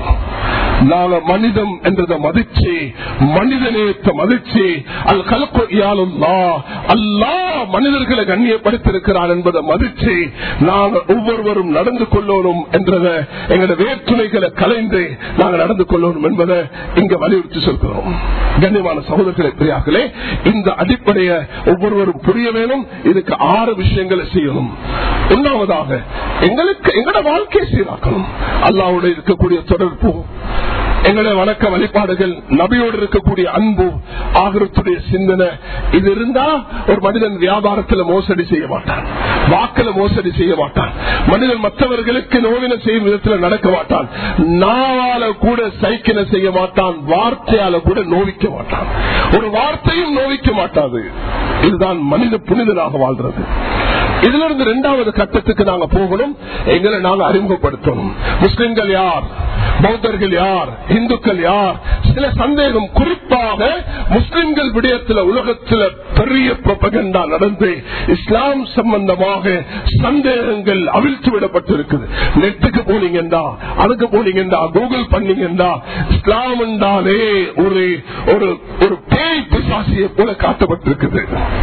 நாங்க மனிதம் என்றதை மதிச்சு மனிதநேயத்தை மதிச்சு அல் கலப்பு இயாலுல்லா அல்லா மனிதர்களை கண்ணியப்படுத்திருக்கிறார் என்பதை மதிச்சு நாங்க ஒவ்வொருவரும் நடந்து கொள்ளணும் என்றத எங்களோட வேற்றுமைகளை கலைந்து நாங்கள் நடந்து கொள்ளணும் என்பதை இங்க வலியுறுத்தி சொல்கிறோம் கண்ணியமான சகோதரர்களை பிரியார்களே இந்த அடிப்படையை ஒவ்வொருவரும் புரிய வேணும் இதுக்கு ஆறு விஷயங்களை செய்யணும் ஒன்றாவதாக எங்களுக்கு எங்களோட வாழ்க்கையை சீராக்கணும் அல்லாவோட இருக்கக்கூடிய தொடர்பு எங்களுடைய வணக்க வழிபாடுகள் நபியோடு இருக்கக்கூடிய அன்பு ஆகிரத்துடைய சிந்தனை இது இருந்தா ஒரு மனிதன் வியாபாரத்தில் மோசடி செய்ய மாட்டான் வாக்கில மோசடி செய்ய மாட்டான் மனிதன் மற்றவர்களுக்கு நோவின செய்யும் விதத்தில் நடக்க மாட்டான் நாவால கூட சைக்கிள செய்ய மாட்டான் வார்த்தையால கூட நோவிக்க மாட்டான் ஒரு வார்த்தையும் நோவிக்க மாட்டாது இதுதான் மனித புனிதனாக வாழ்றது இதுல இருந்து இரண்டாவது கட்டத்துக்கு நாங்க போகணும் எங்களை நாங்க அறிமுகப்படுத்தணும் முஸ்லிம்கள் யார் பௌத்தர்கள் யார் இந்துக்கள் யார் சில சந்தேகம் குறிப்பாக முஸ்லிம்கள் விடயத்தில் உலகத்தில் பெரிய புரபகண்டா நடந்து இஸ்லாம் சம்பந்தமாக சந்தேகங்கள் அவிழ்த்து விடப்பட்டிருக்குது நெட்டுக்கு போனீங்கண்டா அதுக்கு போனீங்கண்டா கூகுள் பண்ணீங்கண்டா இஸ்லாம் என்றாலே ஒரு ஒரு ஒரு பேய் பிசாசியை போல காட்டப்பட்டிருக்குது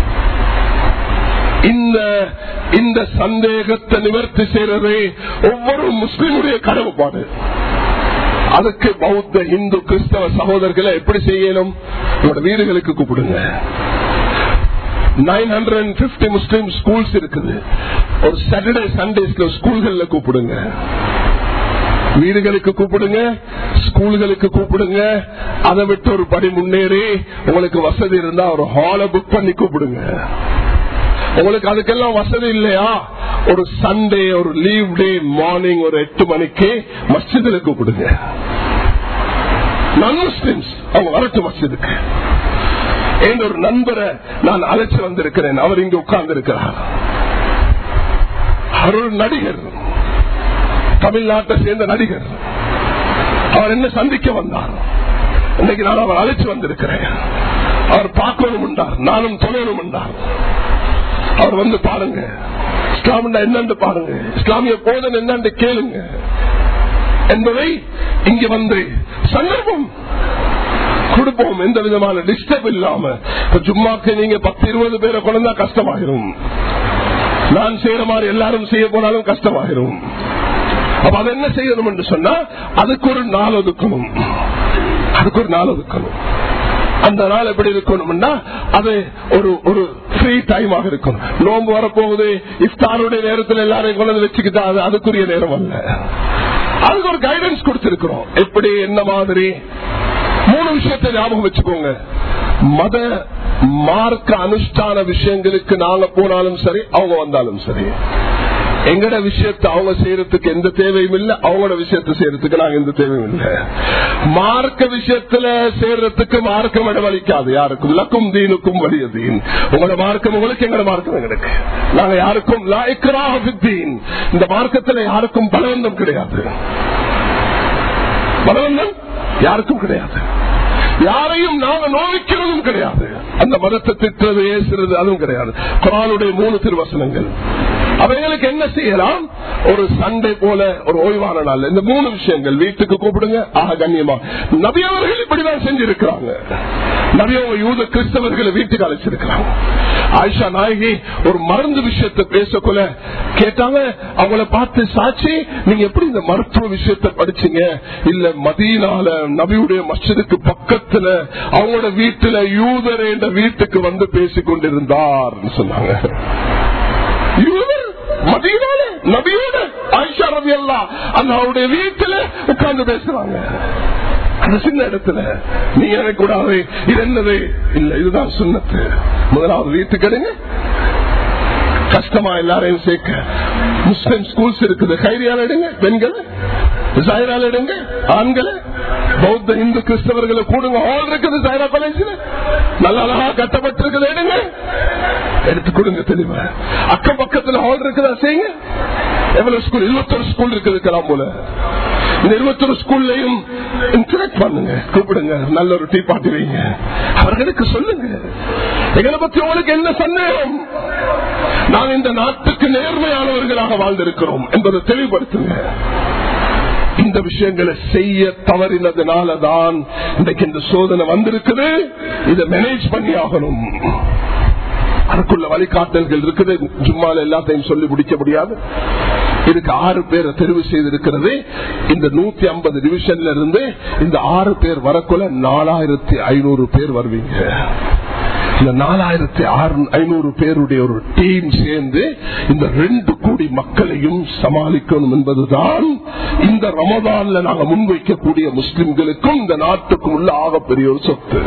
இந்த இந்த சந்தேகத்தை நிவர்த்தி செய்யறதே ஒவ்வொரு முஸ்லிமுடைய கடவுப்பாடு அதுக்கு பௌத்த இந்து கிறிஸ்தவ சகோதரர்களை எப்படி செய்யணும் உங்களோட வீடுகளுக்கு கூப்பிடுங்க nine hundred fifty Muslim schools இருக்குது ஒரு சாட்டர்டே சண்டேஸ்ல ஸ்கூல்கள்ல கூப்பிடுங்க வீடுகளுக்கு கூப்பிடுங்க ஸ்கூல்களுக்கு கூப்பிடுங்க அதை விட்டு ஒரு படி முன்னேறி உங்களுக்கு வசதி இருந்தா ஒரு ஹாலை புக் பண்ணி கூப்பிடுங்க உங்களுக்கு அதுக்கெல்லாம் வசதி இல்லையா ஒரு சண்டே ஒரு லீவ் டே மார்னிங் ஒரு எட்டு மணிக்கு மஸ்ஜிதில் கூப்பிடுங்க நான் முஸ்லிம்ஸ் அவங்க வரட்டும் மஸ்ஜிதுக்கு என் ஒரு நண்பரை நான் அழைச்சு வந்திருக்கிறேன் அவர் இங்க உட்கார்ந்து இருக்கிறார் அவர் ஒரு நடிகர் தமிழ்நாட்டை சேர்ந்த நடிகர் அவர் என்ன சந்திக்க வந்தார் இன்னைக்கு நான் அவர் அழைச்சு வந்திருக்கிறேன் அவர் பார்க்கணும் என்றார் நானும் தொழணும் என்றார் அவர் வந்து பாருங்க இஸ்லாம் என்னன்னு பாருங்க இஸ்லாமிய போதன் என்னன்னு கேளுங்க என்பதை இங்க வந்து சந்தர்ப்பம் கொடுப்போம் எந்த விதமான டிஸ்டர்ப் இல்லாம இப்ப சும்மாக்கு நீங்க பத்து இருபது பேரை கொண்டா கஷ்டமாயிரும் நான் செய்யற மாதிரி எல்லாரும் செய்ய போனாலும் கஷ்டமாயிரும் அப்ப அதை என்ன செய்யணும் என்று சொன்னா அதுக்கு ஒரு நாள் ஒதுக்கணும் அதுக்கு ஒரு நாள் ஒதுக்கணும் அந்த நாள் எப்படி இருக்கணும்னா அது ஒரு ஒரு ஃப்ரீ டைமாக இருக்கணும் நோன்பு வரப்போகுது இஃப்தாருடைய நேரத்தில் எல்லாரையும் கொண்டு வச்சுக்கிட்டா அது அதுக்குரிய நேரம் அல்ல அதுக்கு ஒரு கைடன்ஸ் கொடுத்திருக்கிறோம் எப்படி என்ன மாதிரி மூணு விஷயத்தை ஞாபகம் வச்சுக்கோங்க மத மார்க்க அனுஷ்டான விஷயங்களுக்கு நாங்க போனாலும் சரி அவங்க வந்தாலும் சரி எங்கட விஷயத்தை அவங்க செய்யறதுக்கு எந்த தேவையும் இல்லை அவங்களோட விஷயத்தை செய்யறதுக்கு நாங்க எந்த தேவையும் இல்லை மார்க்க விஷயத்துல சேர்றதுக்கு மார்க்கம் இடமளிக்காது யாருக்கும் லக்கும் தீனுக்கும் வலிய தீன் உங்களோட மார்க்கம் உங்களுக்கு எங்களோட மார்க்கம் எங்களுக்கு நாங்க யாருக்கும் லாய்க்கராகத்தீன் இந்த மார்க்கத்துல யாருக்கும் பலவந்தம் கிடையாது பலவந்தம் யாருக்கும் கிடையாது யாரையும் நாங்க நோவிக்கிறதும் கிடையாது அந்த மதத்தை திட்டுறது ஏசுறது அதுவும் கிடையாது குரானுடைய மூணு திருவசனங்கள் அவைகளுக்கு என்ன செய்யலாம் ஒரு சண்டை போல ஒரு ஓய்வான நாள் இந்த மூணு விஷயங்கள் வீட்டுக்கு கூப்பிடுங்க ஆக கண்ணியமா நபி அவர்கள் இப்படிதான் செஞ்சிருக்கிறாங்க நபி அவங்க யூத கிறிஸ்தவர்களை வீட்டுக்கு அழைச்சிருக்கிறாங்க ஆயிஷா நாயகி ஒரு மருந்து விஷயத்தை பேசக்குள்ள கேட்டாங்க அவங்கள பார்த்து சாட்சி நீங்க எப்படி இந்த மருத்துவ விஷயத்தை படிச்சீங்க இல்ல மதியனால நபியுடைய மஸ்ஜிதுக்கு பக்கத்துல அவங்களோட வீட்டுல யூதர் என்ற வீட்டுக்கு வந்து பேசிக் கொண்டிருந்தார் சொன்னாங்க யூதர் மதியனால நபியோட ஆயிஷா ரவி அல்லா அந்த அவருடைய வீட்டுல உட்கார்ந்து பேசுறாங்க அந்த சின்ன இடத்துல நீ எனக்கு கூடாது இது என்னது இல்ல இதுதான் சுண்ணத்து முதலாவது வீட்டுக்கு எடுங்க கஷ்டமா எல்லாரையும் சேர்க்க முஸ்லிம் ஸ்கூல்ஸ் இருக்குது கைரியால் எடுங்க பெண்கள் ஜாயிரால் எடுங்க ஆண்களை பௌத்த இந்து கிறிஸ்தவர்களை கூடுங்க ஹால் இருக்குது ஜாயிரா காலேஜ்ல நல்ல அழகா கட்டப்பட்டிருக்குது எடுங்க எடுத்து கொடுங்க தெளிவா அக்கம் பக்கத்துல ஹால் இருக்குதா செய்யுங்க எவ்வளவு ஸ்கூல் இருபத்தொரு ஸ்கூல் இருக்குது கிளம்ப போல இந்த இருபத்தொரு ஸ்கூல்லையும் இன்டராக்ட் பண்ணுங்க கூப்பிடுங்க நல்ல ஒரு டீ பாட்டி வைங்க அவர்களுக்கு சொல்லுங்க எங்களை பத்தி உங்களுக்கு என்ன சந்தேகம் நான் இந்த நாட்டுக்கு நேர்மையானவர்களாக வாழ்ந்திருக்கிறோம் என்பதை தெளிவுபடுத்துங்க இந்த விஷயங்களை செய்ய தவறினதுனாலதான் இன்றைக்கு இந்த சோதனை வந்திருக்குது இதை மேனேஜ் பண்ணி ஆகணும் அதுக்குள்ள வழிகாட்டல்கள் இருக்குது ஜும்மால எல்லாத்தையும் சொல்லி முடிக்க முடியாது இதுக்கு ஆறு பேரை தெரிவு செய்திருக்கிறது இந்த நூத்தி ஐம்பது டிவிஷன்ல இருந்து இந்த ஆறு பேர் வரக்குள்ள நாலாயிரத்தி ஐநூறு பேர் வருவீங்க இந்த நாலாயிரத்தி ஐநூறு பேருடைய ஒரு டீம் சேர்ந்து இந்த ரெண்டு கோடி மக்களையும் சமாளிக்கணும் என்பதுதான் இந்த ரமதான்ல நாங்க முன்வைக்கக்கூடிய முஸ்லிம்களுக்கும் இந்த நாட்டுக்கும் உள்ள ஆகப்பெரிய ஒரு சொத்து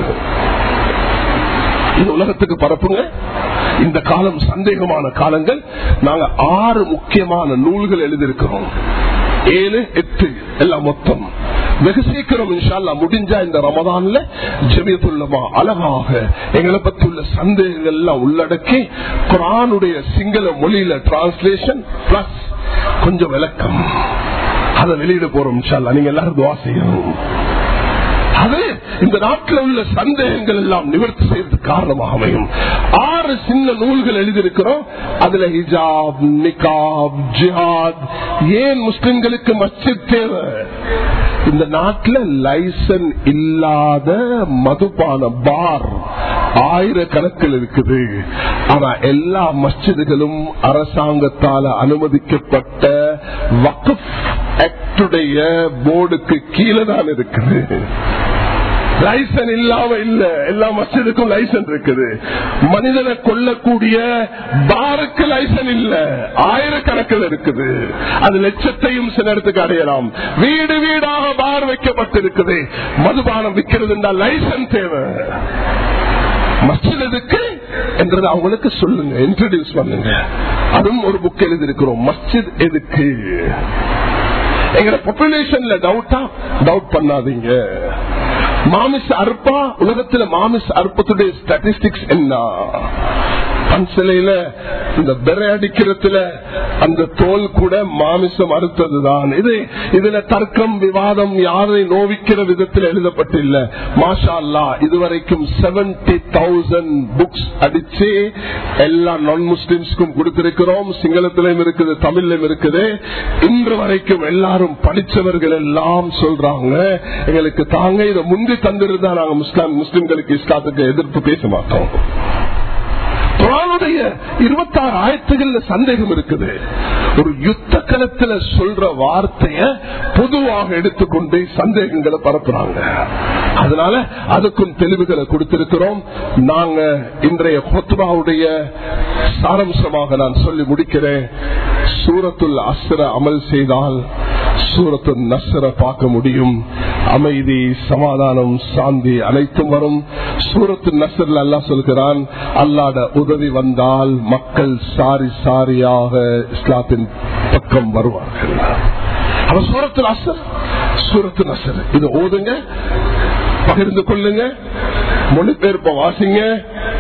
இது உலகத்துக்கு பரப்புங்க இந்த காலம் சந்தேகமான காலங்கள் நாங்க ஆறு முக்கியமான நூல்கள் எழுதியிருக்கிறோம் ஏழு எட்டு எல்லாம் மொத்தம் வெகு சீக்கிரம் இன்ஷால்லா முடிஞ்சா இந்த ரமதான்ல ஜெமியத்துள்ளமா அழகாக எங்களை பத்தி உள்ள சந்தேகங்கள் எல்லாம் உள்ளடக்கி குரானுடைய சிங்கள மொழியில டிரான்ஸ்லேஷன் பிளஸ் கொஞ்சம் விளக்கம் அதை வெளியிட போறோம் இன்ஷால்லா நீங்க எல்லாரும் துவா செய்யணும் அது இந்த நாட்டில் உள்ள சந்தேகங்கள் எல்லாம் நிவர்த்தி செய்யறதுக்கு காரணமாக அமையும் ஆறு சின்ன நூல்கள் எழுதியிருக்கிறோம் அதுல ஹிஜாப் நிகாப் ஜிஹாத் ஏன் முஸ்லிம்களுக்கு மஸ்ஜித் தேவை இந்த நாட்டில் லைசன் இல்லாத மதுபான பார் ஆயிரக்கணக்கில் இருக்குது ஆனா எல்லா மஸ்ஜிதுகளும் அரசாங்கத்தால அனுமதிக்கப்பட்ட வக்கப் ஆக்டுடைய போர்டுக்கு கீழே தான் இருக்குது லைசன் இல்லாம இல்ல எல்லா மஸ்ஜிதுக்கும் லைசன் இருக்குது மனிதனை கொல்லக்கூடிய பாருக்கு லைசன் இல்ல ஆயிரக்கணக்கில் இருக்குது அது லட்சத்தையும் சில இடத்துக்கு அடையலாம் வீடு வீடாக பார் வைக்கப்பட்டிருக்குது மதுபானம் விற்கிறது என்றால் லைசன் தேவை மஸ்ஜித் எதுக்கு என்றது அவங்களுக்கு சொல்லுங்க இன்ட்ரடியூஸ் பண்ணுங்க அதுவும் ஒரு புக் எழுதியிருக்கிறோம் மஸ்ஜித் எதுக்கு எங்க பாப்புலேஷன்ல டவுட்டா டவுட் பண்ணாதீங்க மாமிஸ் அற்பா உலகத்துல மாமிஸ் அற்பத்துடைய ஸ்டாட்டிஸ்டிக்ஸ் என்ன பன்சிலையில இந்த பெரை அடிக்கிறதுல அந்த தோல் கூட மாமிசம் அறுத்ததுதான் இது இதுல தர்க்கம் விவாதம் யாரை நோவிக்கிற விதத்தில் எழுதப்பட்டில்ல மாஷா அல்லா இதுவரைக்கும் செவன்டி தௌசண்ட் புக்ஸ் அடிச்சு எல்லா நான் முஸ்லிம்ஸ்க்கும் கொடுத்திருக்கிறோம் சிங்களத்திலும் இருக்குது தமிழ்லயும் இருக்குது இன்று வரைக்கும் எல்லாரும் படிச்சவர்கள் எல்லாம் சொல்றாங்க எங்களுக்கு தாங்க இதை முந்தி தந்திருந்தா நாங்க முஸ்லாம் முஸ்லிம்களுக்கு இஸ்லாத்துக்கு எதிர்ப்பு பேச மாட்டோம் குரானுடைய இருபத்தாறு ஆயத்துகள்ல சந்தேகம் இருக்குது ஒரு யுத்த களத்துல சொல்ற வார்த்தைய பொதுவாக எடுத்துக்கொண்டு சந்தேகங்களை பரப்புறாங்க அதனால அதுக்கும் தெளிவுகளை கொடுத்திருக்கிறோம் நாங்க இன்றைய கொத்பாவுடைய சாரம்சமாக நான் சொல்லி முடிக்கிறேன் சூரத்துல் அஸ்ர அமல் செய்தால் சூரத்து நஸ்ர பார்க்க முடியும் அமைதி சமாதானம் சாந்தி அனைத்தும் வரும் சூரத்து நசர்ல அல்லா சொல்கிறான் அல்லாட உதவி வந்தால் மக்கள் சாரி சாரியாக இஸ்லாத்தின் பக்கம் வருவார்கள் அவன் சூரத்து அசர் சூரத்து நசர் இது ஓதுங்க பகிர்ந்து கொள்ளுங்க மொழிபெயர்ப்ப வாசிங்க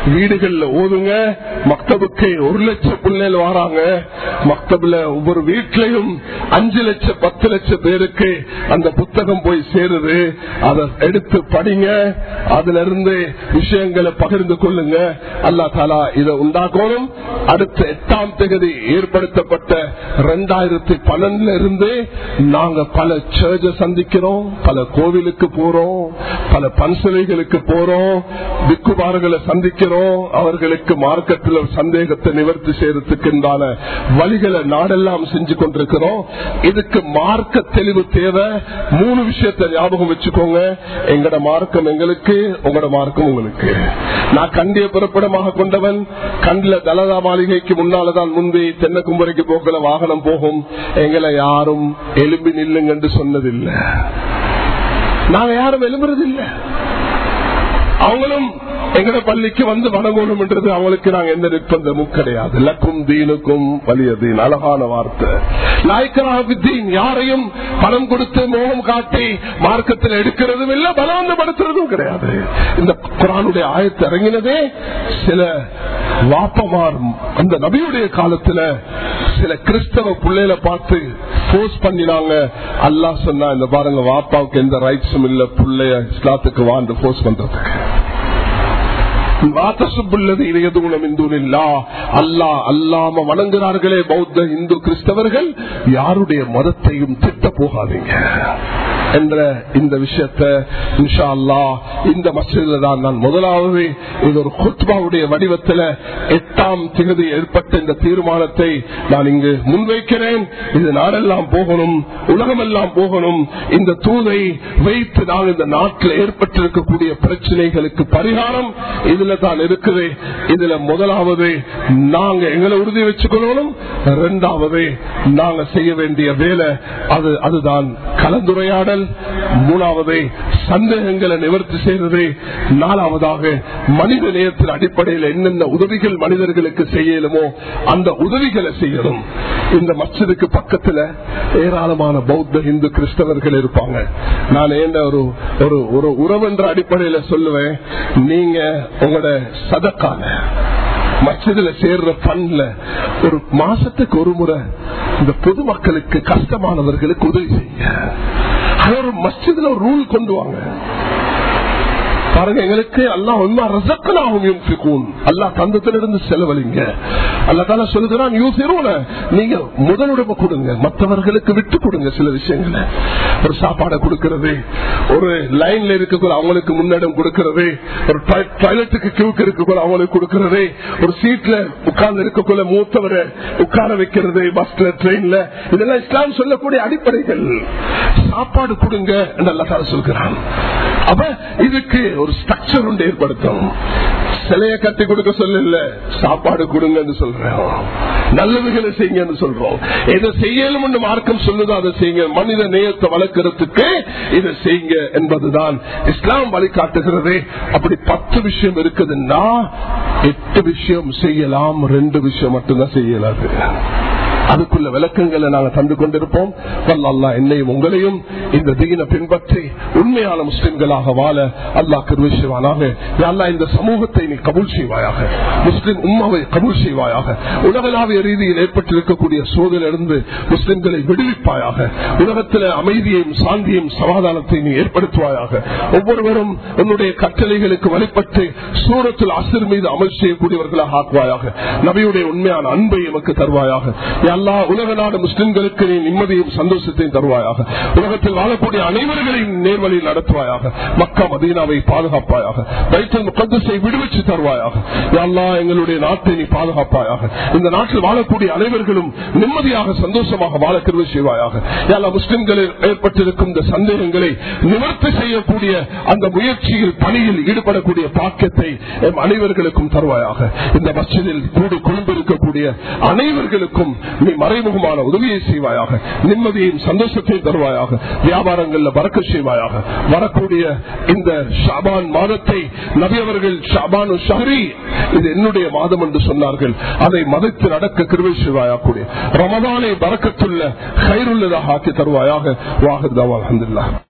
வீடுகள்ல ஓதுங்க மக்தபுக்கு ஒரு லட்சம் பிள்ளைகள் வராங்க மக்தபுல ஒவ்வொரு வீட்லயும் அஞ்சு லட்சம் பத்து லட்சம் பேருக்கு அந்த புத்தகம் போய் சேருது அதை எடுத்து படிங்க அதுல இருந்து விஷயங்களை பகிர்ந்து கொள்ளுங்க அல்லா தாலா இதை உண்டாக்கணும் அடுத்த எட்டாம் தேதி ஏற்படுத்தப்பட்ட ரெண்டாயிரத்தி பன்னெண்டுல இருந்து நாங்க பல சர்ச்ச சந்திக்கிறோம் பல கோவிலுக்கு போறோம் பல பன்சலைகளுக்கு போறோம் திக்குமார்களை சந்திக்கிறோம் அவர்களுக்கு மார்க்கத்தில் சந்தேகத்தை நிவர்த்தி செய்யறதுக்குண்டான வழிகளை நாடெல்லாம் செஞ்சு கொண்டிருக்கிறோம் இதுக்கு மார்க்க தெளிவு தேவை மூணு விஷயத்தை ஞாபகம் வச்சுக்கோங்க எங்கட மார்க்கம் எங்களுக்கு உங்களோட மார்க்கம் உங்களுக்கு நான் கண்டிய புறப்படமாக கொண்டவன் கண்டில தலதா மாளிகைக்கு முன்னாலதான் முந்தி தென்னக்கும்பரைக்கு போக்கல வாகனம் போகும் எங்களை யாரும் எலும்பி நில்லுங்க என்று சொன்னதில்லை நாங்க யாரும் எழும்புறதில்லை அவங்களும் எங்கட பள்ளிக்கு வந்து வணங்கணும் என்றது அவங்களுக்கு நாங்க எந்த நிர்பந்தமும் கிடையாது லக்கும் தீனுக்கும் வலியதீன் அழகான வார்த்தை நாய்க்கராபித்தீன் யாரையும் பணம் கொடுத்து மோகம் காட்டி மார்க்கத்தில் எடுக்கிறதும் இல்லை பலவந்தப்படுத்துறதும் கிடையாது இந்த குரானுடைய ஆயத்தை இறங்கினதே சில வாப்பமார் அந்த நபியுடைய காலத்துல சில கிறிஸ்தவ பிள்ளைகளை பார்த்து போர்ஸ் பண்ணினாங்க அல்லா சொன்னா இந்த பாருங்க வாப்பாவுக்கு எந்த ரைட்ஸும் இல்ல பிள்ளைய இஸ்லாத்துக்கு வாழ்ந்து போர்ஸ் பண்றதுக்கு அல்லா அல்லாம வணங்குகிறார்களே பௌத்த இந்து கிறிஸ்தவர்கள் யாருடைய மதத்தையும் திட்ட போகாதீங்க என்ற இந்த விஷயத்தை இன்ஷா அல்லா இந்த மசிதில் தான் நான் முதலாவது இது ஒரு குத்பாவுடைய வடிவத்தில் எட்டாம் திகதி ஏற்பட்ட இந்த தீர்மானத்தை நான் இங்கு முன்வைக்கிறேன் இது நாடெல்லாம் போகணும் உலகமெல்லாம் போகணும் இந்த தூதை வைத்து நான் இந்த நாட்டில் ஏற்பட்டிருக்கக்கூடிய பிரச்சனைகளுக்கு பரிகாரம் இதுல தான் இருக்குது இதுல முதலாவது நாங்க எங்களை உறுதி வச்சுக்கணும் இரண்டாவது நாங்க செய்ய வேண்டிய வேலை அது அதுதான் கலந்துரையாடல் மூணாவது சந்தேகங்களை நிவர்த்தி செய்வது நாலாவதாக மனித நேயத்தின் அடிப்படையில் என்னென்ன உதவிகள் மனிதர்களுக்கு செய்யலுமோ அந்த உதவிகளை செய்யணும் இந்த மச்சதுக்கு பக்கத்துல ஏராளமான பௌத்த இந்து கிறிஸ்தவர்கள் இருப்பாங்க நான் என்ன ஒரு ஒரு ஒரு உறவென்ற அடிப்படையில சொல்லுவேன் நீங்க உங்களோட சதக்கால மச்சதுல சேர்ற பண்ல ஒரு மாசத்துக்கு ஒரு முறை இந்த பொதுமக்களுக்கு கஷ்டமானவர்களுக்கு உதவி செய்ய அது ஒரு மஸ்ஜிதுல ஒரு ரூல் கொண்டு வாங்க பாருங்க எங்களுக்கு அல்லாஹ் உண்மை ரசக்கனாகும் அல்லா தந்தத்திலிருந்து செலவழிங்க அல்லா தால சொல்லுகிறான் யூசிரோன நீங்க முதலுடமை கொடுங்க மற்றவர்களுக்கு விட்டு கொடுங்க சில விஷயங்களை ஒரு சாப்பாடை கொடுக்கிறது ஒரு லைன்ல இருக்கக்குள்ள அவங்களுக்கு முன்னிடம் கொடுக்கிறது ஒரு டாய்லெட்டுக்கு கியூக்கு இருக்கக்குள்ள அவங்களுக்கு கொடுக்கிறது ஒரு சீட்ல உட்கார்ந்து இருக்கக்குள்ள மூத்தவரை உட்கார வைக்கிறது பஸ்ல ட்ரெயின்ல இதெல்லாம் இஸ்லாம் சொல்லக்கூடிய அடிப்படைகள் சாப்பாடு கொடுங்க என்று அல்லா தால சொல்கிறான் அப்ப இதுக்கு ஒரு ஸ்ட்ரக்சர் ஒன்று ஏற்படுத்தும் சிலையை கட்டி கொடுக்க சொல்லல சாப்பாடு கொடுங்க சொல்றோம் நல்லதுகளை செய்யுங்க சொல்றோம் எதை செய்யலும் மார்க்கம் சொல்லுதோ அதை செய்யுங்க மனித நேயத்தை வளர்க்கறதுக்கு இதை செய்யுங்க என்பதுதான் இஸ்லாம் வழிகாட்டுகிறது அப்படி பத்து விஷயம் இருக்குதுன்னா எட்டு விஷயம் செய்யலாம் ரெண்டு விஷயம் மட்டும்தான் செய்யலாது அதுக்குள்ள விளக்கங்களை நாங்கள் தந்து கொண்டிருப்போம் வல்ல என்னையும் உங்களையும் இந்த தீன பின்பற்றி உண்மையான முஸ்லிம்களாக வாழ அல்லா கருவிசுவானாக அல்லா இந்த சமூகத்தை நீ கபூல் செய்வாயாக முஸ்லிம் உம்மாவை கபூல் செய்வாயாக உலகளாவிய ரீதியில் ஏற்பட்டிருக்கக்கூடிய சோதனிலிருந்து முஸ்லிம்களை விடுவிப்பாயாக உலகத்தில் அமைதியையும் சாந்தியையும் சமாதானத்தை நீ ஏற்படுத்துவாயாக ஒவ்வொருவரும் உன்னுடைய கட்டளைகளுக்கு வழிபட்டு சூரத்தில் அசிர் மீது அமல் செய்யக்கூடியவர்களாக ஆக்குவாயாக நபியுடைய உண்மையான அன்பை எமக்கு தருவாயாக அல்லா உலக நாடு முஸ்லிம்களுக்கு நீ நிம்மதியும் சந்தோஷத்தையும் தருவாயாக உலகத்தில் வாழக்கூடிய அனைவர்களையும் நேர்வழியில் நடத்துவாயாக மக்கா மதீனாவை பாதுகாப்பாயாக வைத்தல் முகத்தை விடுவிச்சு தருவாயாக அல்லா எங்களுடைய நாட்டை நீ பாதுகாப்பாயாக இந்த நாட்டில் வாழக்கூடிய அனைவர்களும் நிம்மதியாக சந்தோஷமாக வாழ கருவி செய்வாயாக எல்லா முஸ்லிம்களில் ஏற்பட்டிருக்கும் இந்த சந்தேகங்களை நிவர்த்தி செய்யக்கூடிய அந்த முயற்சியில் பணியில் ஈடுபடக்கூடிய பாக்கியத்தை எம் அனைவர்களுக்கும் தருவாயாக இந்த மசிதில் கூடு கொண்டிருக்கக்கூடிய அனைவர்களுக்கும் நீ மறைமுகமான உதவியை செய்வாயாக நிம்மதியையும் சந்தோஷத்தையும் தருவாயாக வியாபாரங்கள்ல வரக்க செய்வாயாக வரக்கூடிய இந்த ஷாபான் மாதத்தை நபியவர்கள் ஷாபான் ஷஹரி இது என்னுடைய மாதம் என்று சொன்னார்கள் அதை மதித்து நடக்க கிருவை செய்வாயா கூடிய ரமதானை வரக்கத்துள்ள கயிறுள்ளதாக ஆக்கி தருவாயாக வாகர்தாவா அஹமதுல்லா